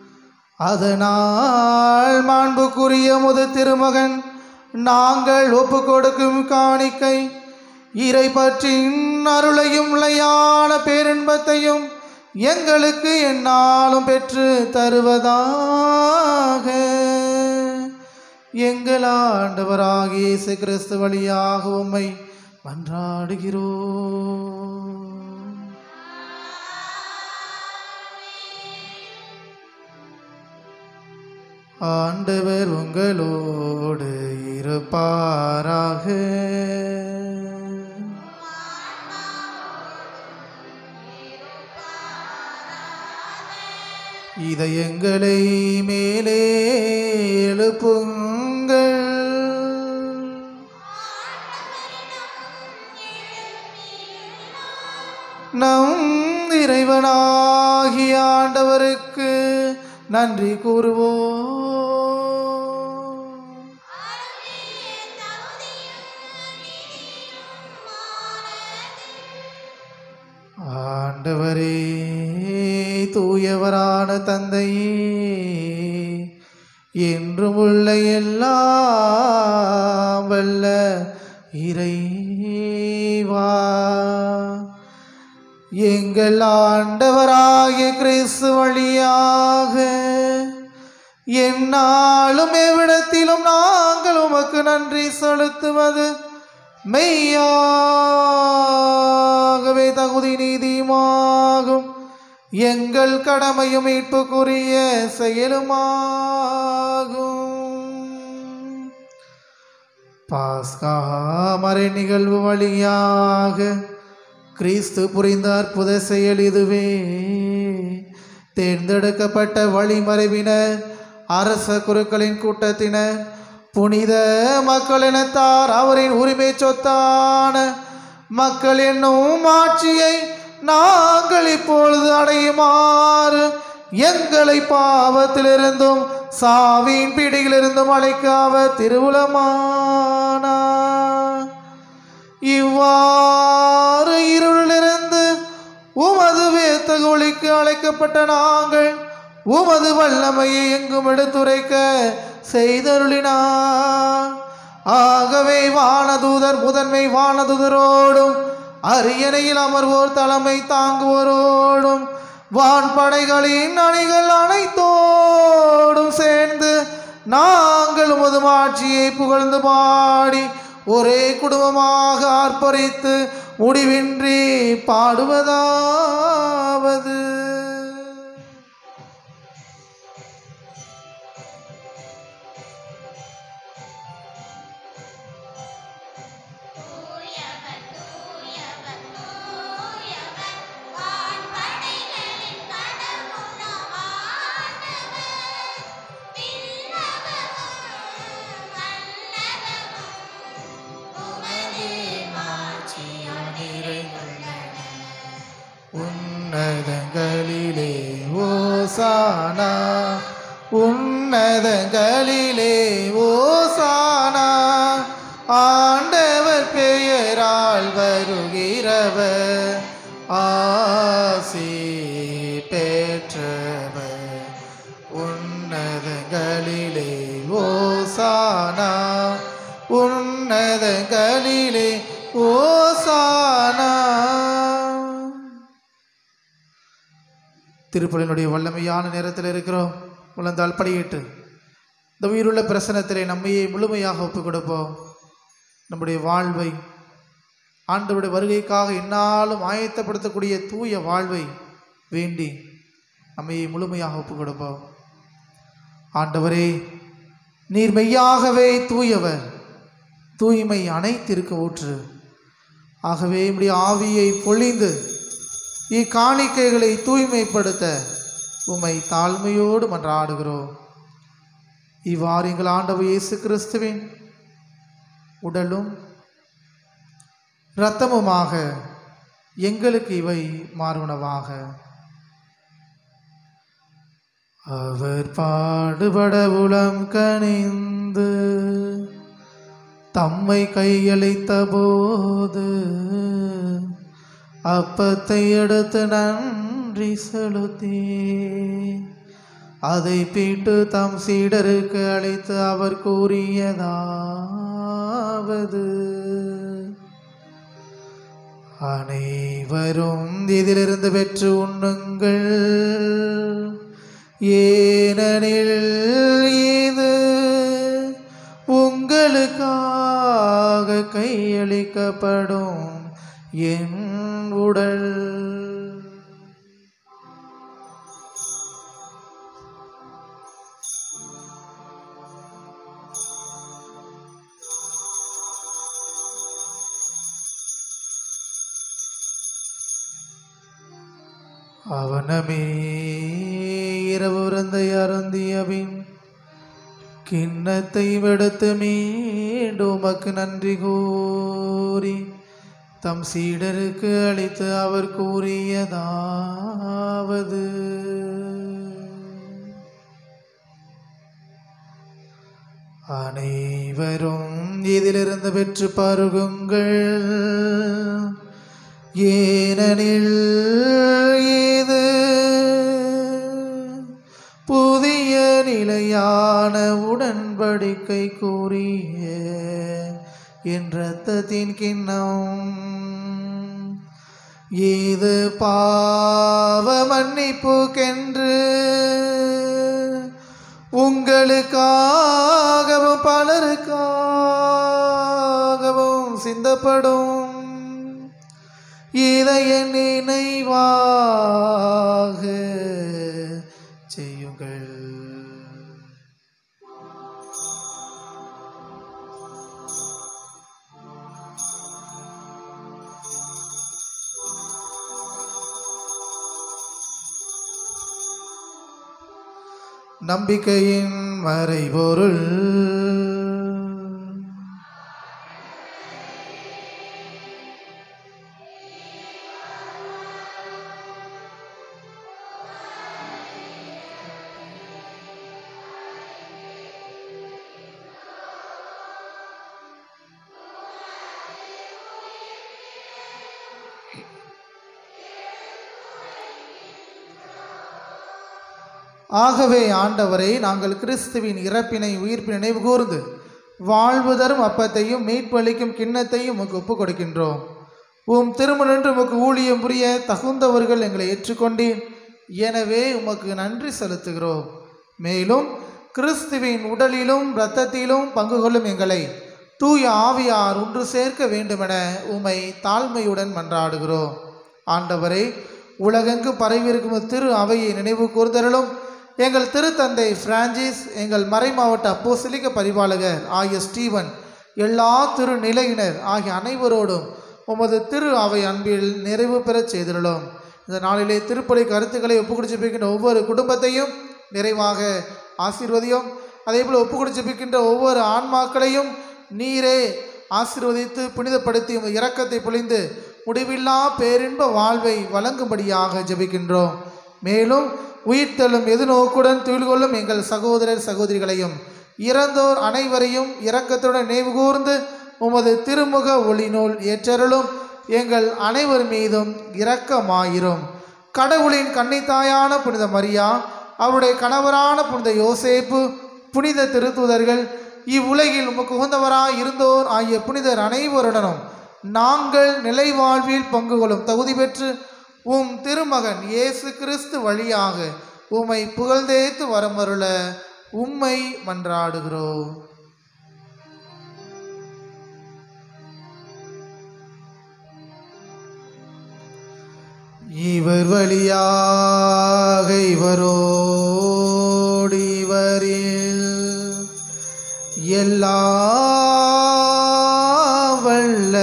அதனால் மாண்புக்குரிய முது திருமகன் நாங்கள் ஒப்பு கொடுக்கும் காணிக்கை இறை பற்றின் அருளையும் நிலையான பேரின்பத்தையும் எங்களுக்கு எந்நாளும் பெற்று தருவதாக எங்கள் ஆண்டவராகிய இயேசு கிறிஸ்து வழியாக உம்மை மன்றாடுகிறோம் ஆண்டவர் உங்களோடு இருப்பாராக இதயங்களை மேலே எழுப்புங்கள் நம் இறைவனாகிய ஆண்டவருக்கு நன்றி கூறுவோம் ஆண்டவரே தூயவரான தந்தையே என்றும் உள்ள எல்லாம் வல்ல இறைவா எங்கள் ஆண்டவராகிய கிறிஸ்து வழியாக எந்நாளும் எவ்விடத்திலும் நாங்கள் உமக்கு நன்றி செலுத்துவது மெய்யாகவே தகுதி நீதியுமாகும் எங்கள் கடமையும் மீட்புக்குரிய செயலுமாகும் பாஸ்காமரை நிகழ்வு வழியாக கிறிஸ்து புரிந்த அற்புத செயல் இதுவே தேர்ந்தெடுக்கப்பட்ட வழிமறைவினர் அரச குருக்களின் கூட்டத்தினர் புனித மக்களினத்தார் அவரின் உரிமை சொத்தான மக்கள் என்னும் ஆட்சியை நாங்கள் இப்பொழுது அடையுமாறு எங்களை பாவத்திலிருந்தும் சாவின் பிடியிலிருந்தும் அழைக்காவ திருவுளமானார் இவ்வாறு இருளிலிருந்து உமது வேத்தக ஒளிக்கு அழைக்கப்பட்ட நாங்கள் உமது வல்லமையை எங்கும் எடுத்துரைக்க செய்தருளினார் ஆகவே வானதூதர் முதன்மை வானதூதரோடும் அரியணையில் அமர்வோர் தலைமை தாங்குவோரோடும் வான்படைகளின் அணிகள் அனைத்தோடும் சேர்ந்து நாங்கள் உமது ஆட்சியை புகழ்ந்து பாடி ஒரே குடும்பமாக ஆர்ப்பரித்து முடிவின்றி பாடுவதாவது தூயவர் தூயவர் தூயவர் வான்படைகளின் கடவுளாம் ஆண்டவர் விண்ணகமும் மண்ணகமும் உமது மாட்சியால் நிறைந்துள்ளன உன்னதங்களிலே ஓசானா உன்னதங்களிலே ஓசானா ஆண்டவர் பெயரால் வருகிறவர் ஆசி பெற்றவர் உன்னதங்களிலே ஓசானா உன்னதங்களிலே ஓசானா திருப்பலினுடைய வல்லமையான நேரத்தில் இருக்கிறோம் உழந்தால் படியிட்டு இந்த உயிருள்ள பிரசனத்திலே நம்மையே முழுமையாக ஒப்புக் கொடுப்போம் நம்முடைய வாழ்வை ஆண்டவருடைய வருகைக்காக எந்நாளும் ஆயத்தப்படுத்தக்கூடிய தூய வாழ்வை வேண்டி நம்மையே முழுமையாக ஒப்புக் கொடுப்போம் ஆண்டவரே நீர் மெய்யாகவே தூயவர் தூய்மை அனைத்திருக்க ஊற்று ஆகவே நம்முடைய ஆவியை பொழிந்து இக்காணிக்கைகளை தூய்மைப்படுத்த உம்மை தாழ்மையோடு மன்றாடுகிறோம் இவ்வாறு எங்கள் ஆண்டவர் இயேசு கிறிஸ்துவின் உடலும் இரத்தமுமாக எங்களுக்கு இவை மாறுணவாக அவர் பாடுபட உளம் கனிந்து தம்மை கையளித்த போது அப்பத்தை எடுத்து நன்றி செலுத்தி அதை பீட்டு தம் சீடருக்கு அளித்து அவர் கூறியதாவது அனைவரும் இதிலிருந்து பெற்று உண்ணுங்கள் ஏனெனில் இது உங்களுக்காக கையளிக்கப்படும் என் உடல் அவனமே இரவு விருந்தை அருந்தியபின் கிண்ணத்தை எடுத்து மீண்டும் உமக்கு நன்றி கூறி தம் சீடருக்கு அளித்து அவர் கூறியதாவது அனைவரும் இதிலிருந்து பெற்று பருகுங்கள் ஏனெனில் இது புதிய நிலையான உடன்படிக்கை கூறிய என் இரத்தத்தின் கிண்ணம் இது பாவ மன்னிப்புக்கென்று உங்களுக்காகவும் பலருக்காகவும் சிந்தப்படும் இதைய நினைவாக செய்யுங்கள் நம்பிக்கையின் மறைபொருள் ஆகவே ஆண்டவரை நாங்கள் கிறிஸ்துவின் இறப்பினை உயிர்ப்பு நினைவு கூர்ந்து வாழ்வு தரும் அப்பத்தையும் மீட்பளிக்கும் கிண்ணத்தையும் உமக்கு ஒப்புக் கொடுக்கின்றோம் உம் திருமணன்று உமக்கு ஊழியம் புரிய தகுந்தவர்கள் எங்களை ஏற்றுக்கொண்டீர் எனவே உமக்கு நன்றி செலுத்துகிறோம் மேலும் கிறிஸ்துவின் உடலிலும் இரத்தத்திலும் பங்கு கொள்ளும் எங்களை தூய ஆவியார் ஒன்று சேர்க்க வேண்டுமென உம்மை தாழ்மையுடன் மன்றாடுகிறோம் ஆண்டவரை உலகெங்கு பரவியிருக்கும் திரு அவையை நினைவு கூர்ந்தருளும் எங்கள் திருத்தந்தை பிரான்சிஸ் எங்கள் மறைமாவட்ட அப்போசிலிக்க பரிபாலகர் ஆகிய ஸ்டீவன் எல்லா திருநிலையினர் ஆகிய அனைவரோடும் உமது திரு அவை அன்பில் நிறைவு பெறச் செய்திருளோம் இந்த நாளிலே திருப்பலி கருத்துக்களை ஒப்புக்கொடு ஜெபிக்கின்ற ஒவ்வொரு குடும்பத்தையும் நிறைவாக ஆசீர்வதியும் அதேபோல் ஒப்புக்கொடு ஜெபிக்கின்ற ஒவ்வொரு ஆன்மாக்களையும் நீரே ஆசீர்வதித்து புனிதப்படுத்தி உங்கள் இரக்கத்தை பொழிந்து முடிவில்லா பேரின்ப வாழ்வை வழங்கும்படியாக ஜெபிக்கின்றோம் மேலும் உயிர்த்தெழும் எதிர்நோக்குடன் துயில் கொள்ளும் எங்கள் சகோதரர் சகோதரிகளையும் இறந்தோர் அனைவரையும் இரக்கத்துடன் நினைவு கூர்ந்து உமது திருமுக ஒளிநூல் ஏற்றருளும் எங்கள் அனைவர் மீதும் இரக்கமாயிரும் கடவுளின் கன்னித்தாயான புனித மரியா அவருடைய கணவரான புனித யோசேப்பு புனித திருத்தூதர்கள் இவ்வுலகில் உமக்கு உகந்தவராய் இருந்தோர் ஆகிய புனிதர் அனைவருடனும் நாங்கள் நிலை வாழ்வில் பங்கு கொள்ளும் தகுதி பெற்று உம் திருமகன் இயேசு கிறிஸ்து வழியாக உம்மை புகழ்ந்தேத்து வரமருள உம்மை மன்றாடுகிறோம் இவர் வழியாக இவரோடு இவரில் எல்லா வல்ல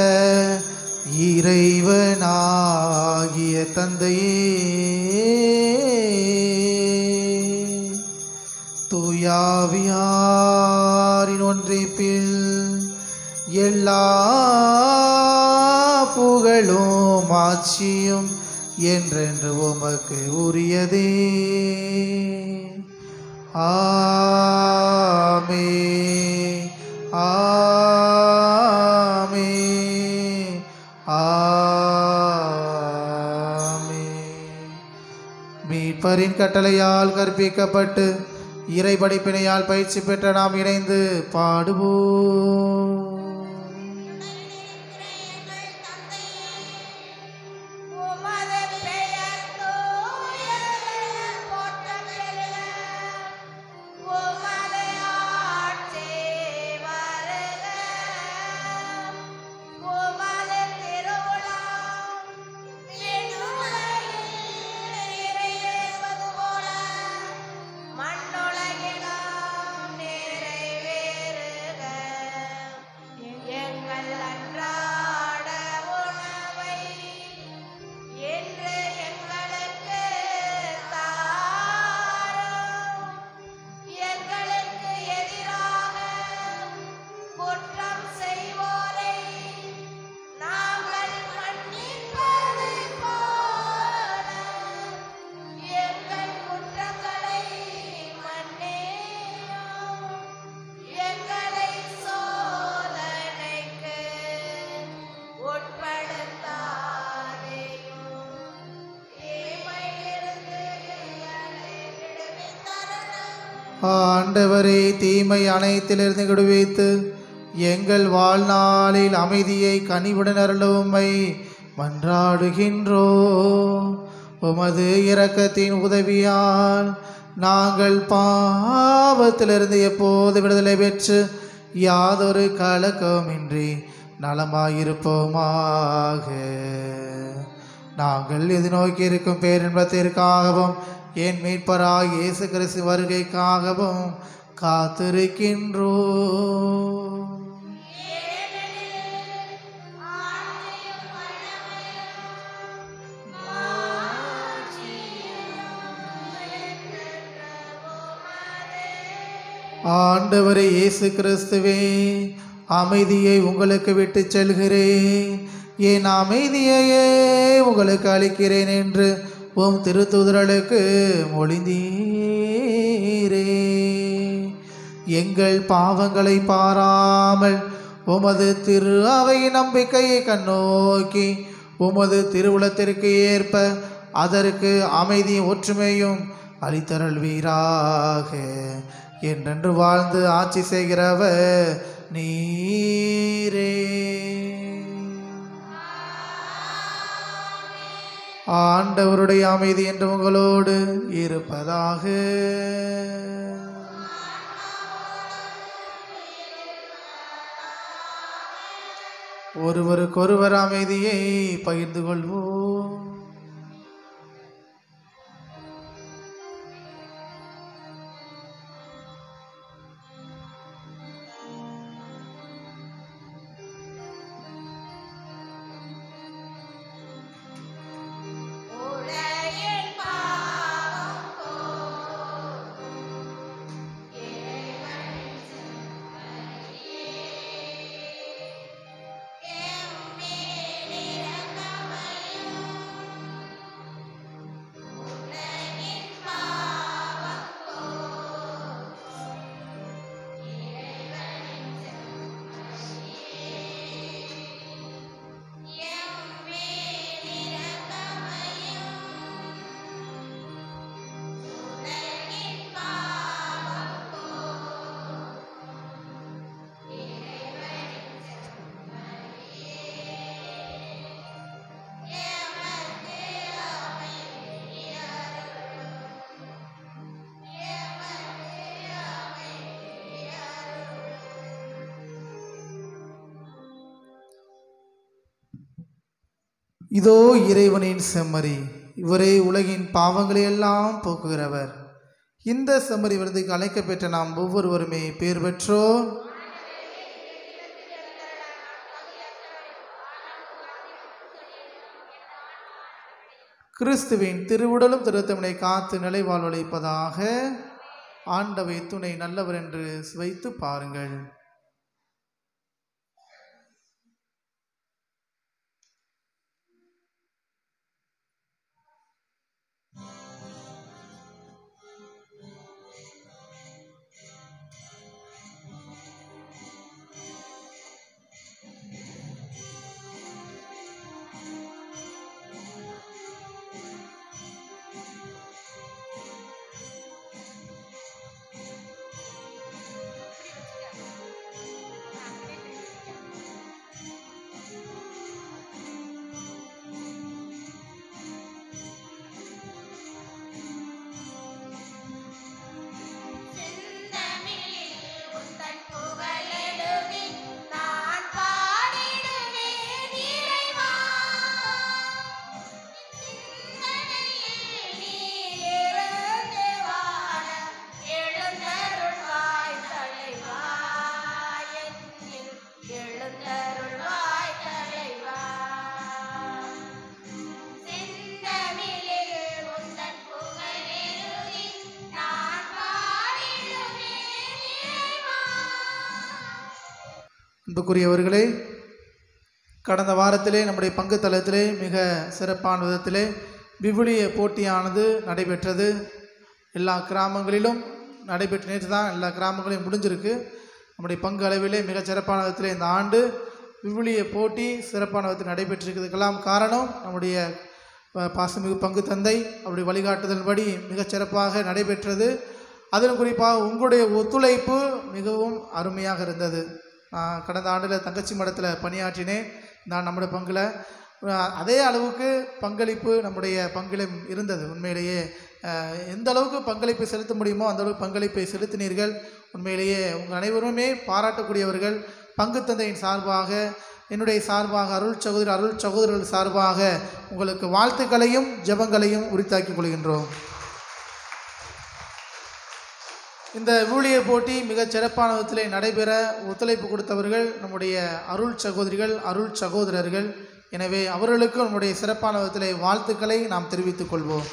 இறைவனாகிய தந்தையே தூயாவியாரின் ஒன்றிப்பில் எல்லா புகழும் ஆட்சியும் என்றென்று உமக்கு உரியதே ஆமே ஆமே ஆமே மீட்பரின் கட்டளையால் கற்பிக்கப்பட்டு இறை படிப்பினையால் பயிற்சி பெற்ற நாம் இணைந்து பாடுவோம் உமது பெயர் தூயதென போற்றப் பெறுக. உமது ஆட்சி வருக. ஆண்டவரே தீமை அனைத்திலிருந்து விடுவித்து எங்கள் வாழ்நாளில் அமைதியை கனிவுடன் அருளுமை மன்றாடுகின்றோ உமது இரக்கத்தின் உதவியால் நாங்கள் பாவத்திலிருந்து எப்போது விடுதலை பெற்று யாதொரு கலக்கமின்றி நலமாயிருப்போமாக நாங்கள் எதிர்நோக்கி இருக்கும் பேரின்பத்திற்காகவும் என் மீட்பராய் இயேசு கிறிஸ்து வருகைக்காகவும் காத்திருக்கின்றோ ஆண்டவரே இயேசு கிறிஸ்துவே அமைதியை உங்களுக்கு விட்டு செல்கிறேன் என் அமைதியையே உங்களுக்கு அளிக்கிறேன் என்று உம் திருத்துதரலுக்கு மொழிந்தீரே எங்கள் பாவங்களை பாராமல் உமது திரு அவை நம்பிக்கையை கண்ணோக்கி உமது திருவுளத்திற்கு ஏற்ப அதற்கு அமைதி ஒற்றுமையும் அளித்தருள்வீராக என்றென்று வாழ்ந்து ஆட்சி செய்கிறவர் நீரே ஆண்டவருடைய அமைதி என்று உங்களோடு இருப்பதாக ஒருவருக்கொருவர் அமைதியை பகிர்ந்து கொள்வோம் உலகின் பாவம் போக்கும் இறைவன் செம்மறியே. எம்மேல் இரக்கமையும். உலகின் பாவம் போக்கும் இறைவன் செம்மறியே. எம்மேல் இரக்கமையும். உலகின் பாவம் போக்கும் இறைவனின் செம்மறியே. எமக்கு அமைதி அருளும். எமக்கு அமைதி அருளும். இதோ இறைவனின் செம்மறி இவரே உலகின் பாவங்களை எல்லாம் போக்குகிறவர் இந்த செம்மறி விருதுக்கு அழைக்கப்பெற்ற நாம் ஒவ்வொருவருமே பேர் பெற்றோர் கிறிஸ்துவின் திருவுடலும் திருத்தமனை காத்து நிலை வாழ்வழைப்பதாக ஆண்டவை துணை நல்லவர் என்று வைத்து பாருங்கள் செந்தமிழில் உந்தன் புகழெழுதி நான் பாடிடுவேன் இறைவா. சிந்தனையில் நீ எழுந்து வாழ எழுந்தருள்வாய் தலைவா. என்னில் எழுந்தருள்வாய் தலைவா. செந்தமிழில் உந்தன் புகழெழுதி நான் பாடிடுவேன் இறைவா. அன்புக்குரியவர்களே கடந்த வாரத்திலே நம்முடைய பங்கு தளத்திலே மிக சிறப்பான விதத்திலே விவிலிய போட்டியானது நடைபெற்றது எல்லா கிராமங்களிலும் நடைபெற்ற நேற்று தான் எல்லா கிராமங்களையும் முடிஞ்சிருக்கு நம்முடைய பங்கு அளவிலே மிக சிறப்பான விதத்திலே இந்த ஆண்டு விவிலிய போட்டி சிறப்பான விதத்தில் நடைபெற்றிருக்கிறதுக்கெல்லாம் காரணம் நம்முடைய அஹ், பாசமிகு பங்கு தந்தை அவருடைய வழிகாட்டுதல்படி மிகச் சிறப்பாக நடைபெற்றது அதிலும் குறிப்பாக உங்களுடைய ஒத்துழைப்பு மிகவும் அருமையாக இருந்தது நான் கடந்த ஆண்டில் தங்கச்சி மடத்தில் பணியாற்றினேன் நான் நம்முடைய பங்கில் அஹ், அதே அளவுக்கு பங்களிப்பு நம்முடைய பங்கிலும் இருந்தது உண்மையிலேயே அஹ், எந்த அளவுக்கு பங்களிப்பை செலுத்த முடியுமோ அந்த அளவுக்கு பங்களிப்பை செலுத்தினீர்கள் உண்மையிலேயே உங்கள் அனைவருமே பாராட்டக்கூடியவர்கள் பங்கு தந்தையின் சார்பாக என்னுடைய சார்பாக அருள் சகோதரி அருள் சகோதரர்கள் சார்பாக உங்களுக்கு வாழ்த்துக்களையும் ஜெபங்களையும் உரித்தாக்கிக் கொள்கின்றோம் இந்த ஊழியர் போட்டி மிகச் சிறப்பான விதத்தில் நடைபெற ஒத்துழைப்பு கொடுத்தவர்கள் நம்முடைய அருள் சகோதரிகள் அருள் சகோதரர்கள் எனவே அவர்களுக்கு நம்முடைய சிறப்பான விதத்தில் வாழ்த்துக்களை நாம் தெரிவித்துக் கொள்வோம்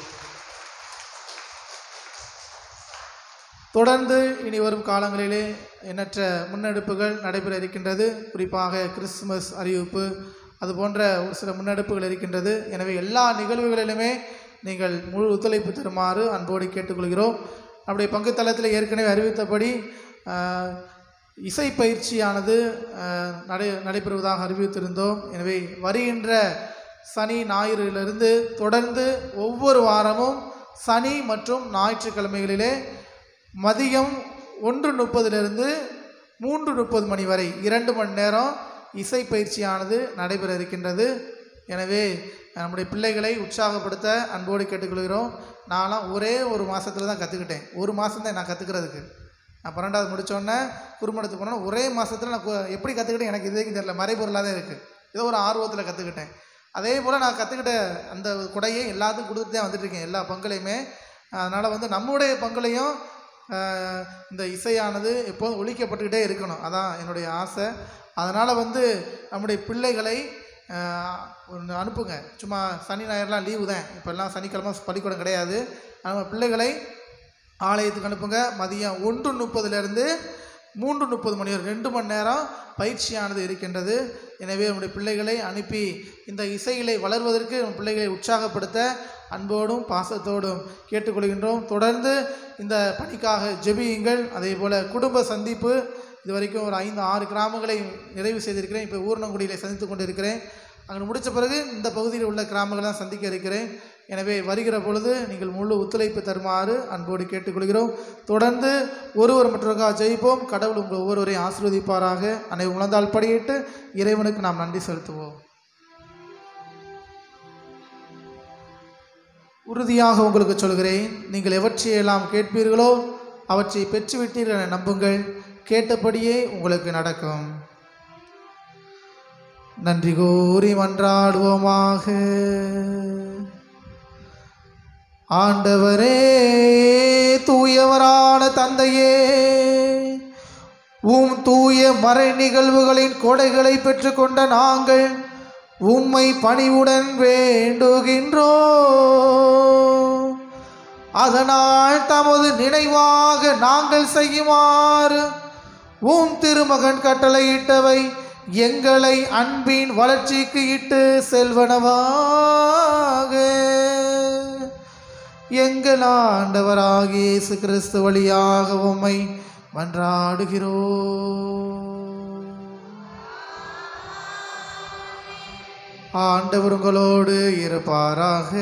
தொடர்ந்து இனி வரும் காலங்களிலே எண்ணற்ற முன்னெடுப்புகள் நடைபெற இருக்கின்றது குறிப்பாக கிறிஸ்துமஸ் அறிவிப்பு அது போன்ற ஒரு சில முன்னெடுப்புகள் இருக்கின்றது எனவே எல்லா நிகழ்வுகளிலுமே நீங்கள் முழு ஒத்துழைப்பு தருமாறு அன்போடு கேட்டுக்கொள்கிறோம் நம்முடைய பங்கு தளத்தில் ஏற்கனவே அறிவித்தபடி ஆஹ், இசை பயிற்சியானது ஆஹ், நடை நடைபெறுவதாக அறிவித்திருந்தோம் எனவே வருகின்ற சனி ஞாயிறிலிருந்து தொடர்ந்து ஒவ்வொரு வாரமும் சனி மற்றும் ஞாயிற்றுக்கிழமைகளிலே மதியம் ஒன்று முப்பதிலிருந்து மூன்று முப்பது மணி வரை இரண்டு மணி நேரம் இசை பயிற்சியானது நடைபெற இருக்கின்றது எனவே நம்முடைய பிள்ளைகளை உற்சாகப்படுத்த அன்போடு கேட்டுக்கொள்கிறோம் நான்லாம் ஒரே ஒரு மாதத்தில் தான் கற்றுக்கிட்டேன் ஒரு மாதம் தான் நான் கற்றுக்கிறதுக்கு நான் பன்னெண்டாவது முடித்தோடனே குறும்படத்துக்கு போனோன்னா ஒரே மாதத்தில் நான் கு- எப்படி கற்றுக்கிட்டேன் எனக்கு இதுவரைக்கும் தெரியல மறைபொருளாக தான் இருக்குது ஏதோ ஒரு ஆர்வத்தில் கற்றுக்கிட்டேன் அதே போல் நான் கற்றுக்கிட்ட அந்த கொடையை எல்லாத்துக்கும் கொடுத்துட்டு தான் வந்துட்டுருக்கேன் எல்லா பங்குலையுமே அதனால் வந்து நம்முடைய பங்குலையும் ஆஹ், இந்த இசையானது எப்போதும் ஒழிக்கப்பட்டுக்கிட்டே இருக்கணும் அதான் என்னுடைய ஆசை அதனால் வந்து நம்முடைய பிள்ளைகளை ஆஹ், ஒன்று அனுப்புங்க சும்மா சனி ஞாயிறுலாம் லீவு தான் இப்போல்லாம் சனிக்கிழமை பள்ளிக்கூடம் கிடையாது நம்ம பிள்ளைகளை ஆலயத்துக்கு அனுப்புங்க மதியம் ஒன்று முப்பதுலேருந்து மூன்று முப்பது மணி வரை ரெண்டு மணி நேரம் பயிற்சியானது இருக்கின்றது எனவே நம்முடைய பிள்ளைகளை அனுப்பி இந்த இசைகளை வளர்வதற்கு நம் பிள்ளைகளை உற்சாகப்படுத்த அன்போடும் பாசத்தோடும் கேட்டுக்கொள்கின்றோம் தொடர்ந்து இந்த பணிக்காக ஜெபியுங்கள் அதே போல் குடும்ப சந்திப்பு இது வரைக்கும் ஒரு ஐந்து ஆறு கிராமங்களை நிறைவு செய்திருக்கிறேன் இப்போ ஊர்ணங்குடியில் சந்தித்து கொண்டிருக்கிறேன் அங்கே முடித்த பிறகு இந்த பகுதியில் உள்ள கிராமங்களை தான் சந்திக்க இருக்கிறேன் எனவே வருகிற பொழுது நீங்கள் முழு ஒத்துழைப்பு தருமாறு அன்போடு கேட்டுக்கொள்கிறோம் தொடர்ந்து ஒருவர் மற்றவர்களாக ஜெயிப்போம் கடவுள் உங்கள் ஒவ்வொருவரையும் ஆசீர்வதிப்பாராக அனைவரும் உணர்ந்தால் படியிட்டு இறைவனுக்கு நாம் நன்றி செலுத்துவோம் உறுதியாக உங்களுக்கு சொல்கிறேன் நீங்கள் எவற்றையெல்லாம் கேட்பீர்களோ அவற்றை பெற்றுவிட்டீர்கள் என நம்புங்கள் கேட்டபடியே உங்களுக்கு நடக்கும் நன்றி கூறி மன்றாடுவோமாக ஆண்டவரே தூயவரான தந்தையே உம் தூய மறை நிகழ்வுகளின் கொடைகளை பெற்றுக்கொண்ட நாங்கள் உம்மை பணிவுடன் வேண்டுகின்றோம் அதனால் தமது நினைவாக நாங்கள் செய்யுமாறு உம் திருமகன் கட்டளையிட்டவை எங்களை அன்பின் வளர்ச்சிக்கு இட்டு செல்வனவாக எங்கள் ஆண்டவராகிய இயேசு கிறிஸ்து வழியாக உம்மை மன்றாடுகிறோம் ஆண்டவர் உங்களோடு இருப்பாராக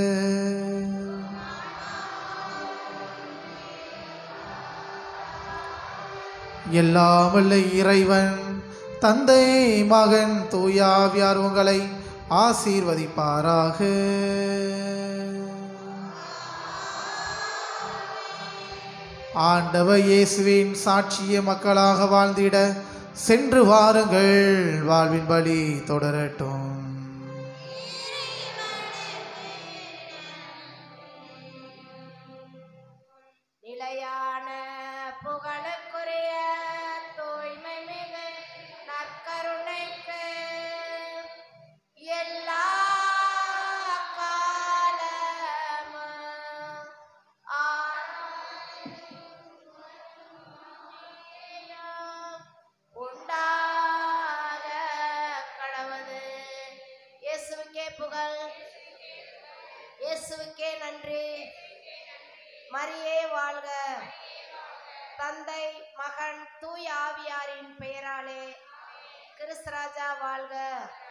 எல்லாம் வல்ல இறைவன் தந்தை மகன் தூயாவியார் உங்களை ஆசீர்வதிப்பாராக ஆண்டவர் இயேசுவின் சாட்சிய மக்களாக வாழ்ந்திட சென்று வாருங்கள் வாழ்வின் பலி தொடரட்டும் நிலையான புகழுக்குரிய தூய்மை மிகு நற்கருணைக்கு எல்லா காலமும் ஆராதனையும் உண்டாக கடவுது இயேசுவுக்கே புகழ் இயேசுவுக்கே நன்றி மரியே வாழ்க தந்தை மகன் தூய் ஆவியாரின் பெயராலே கிறிஸ்தராஜா வாழ்க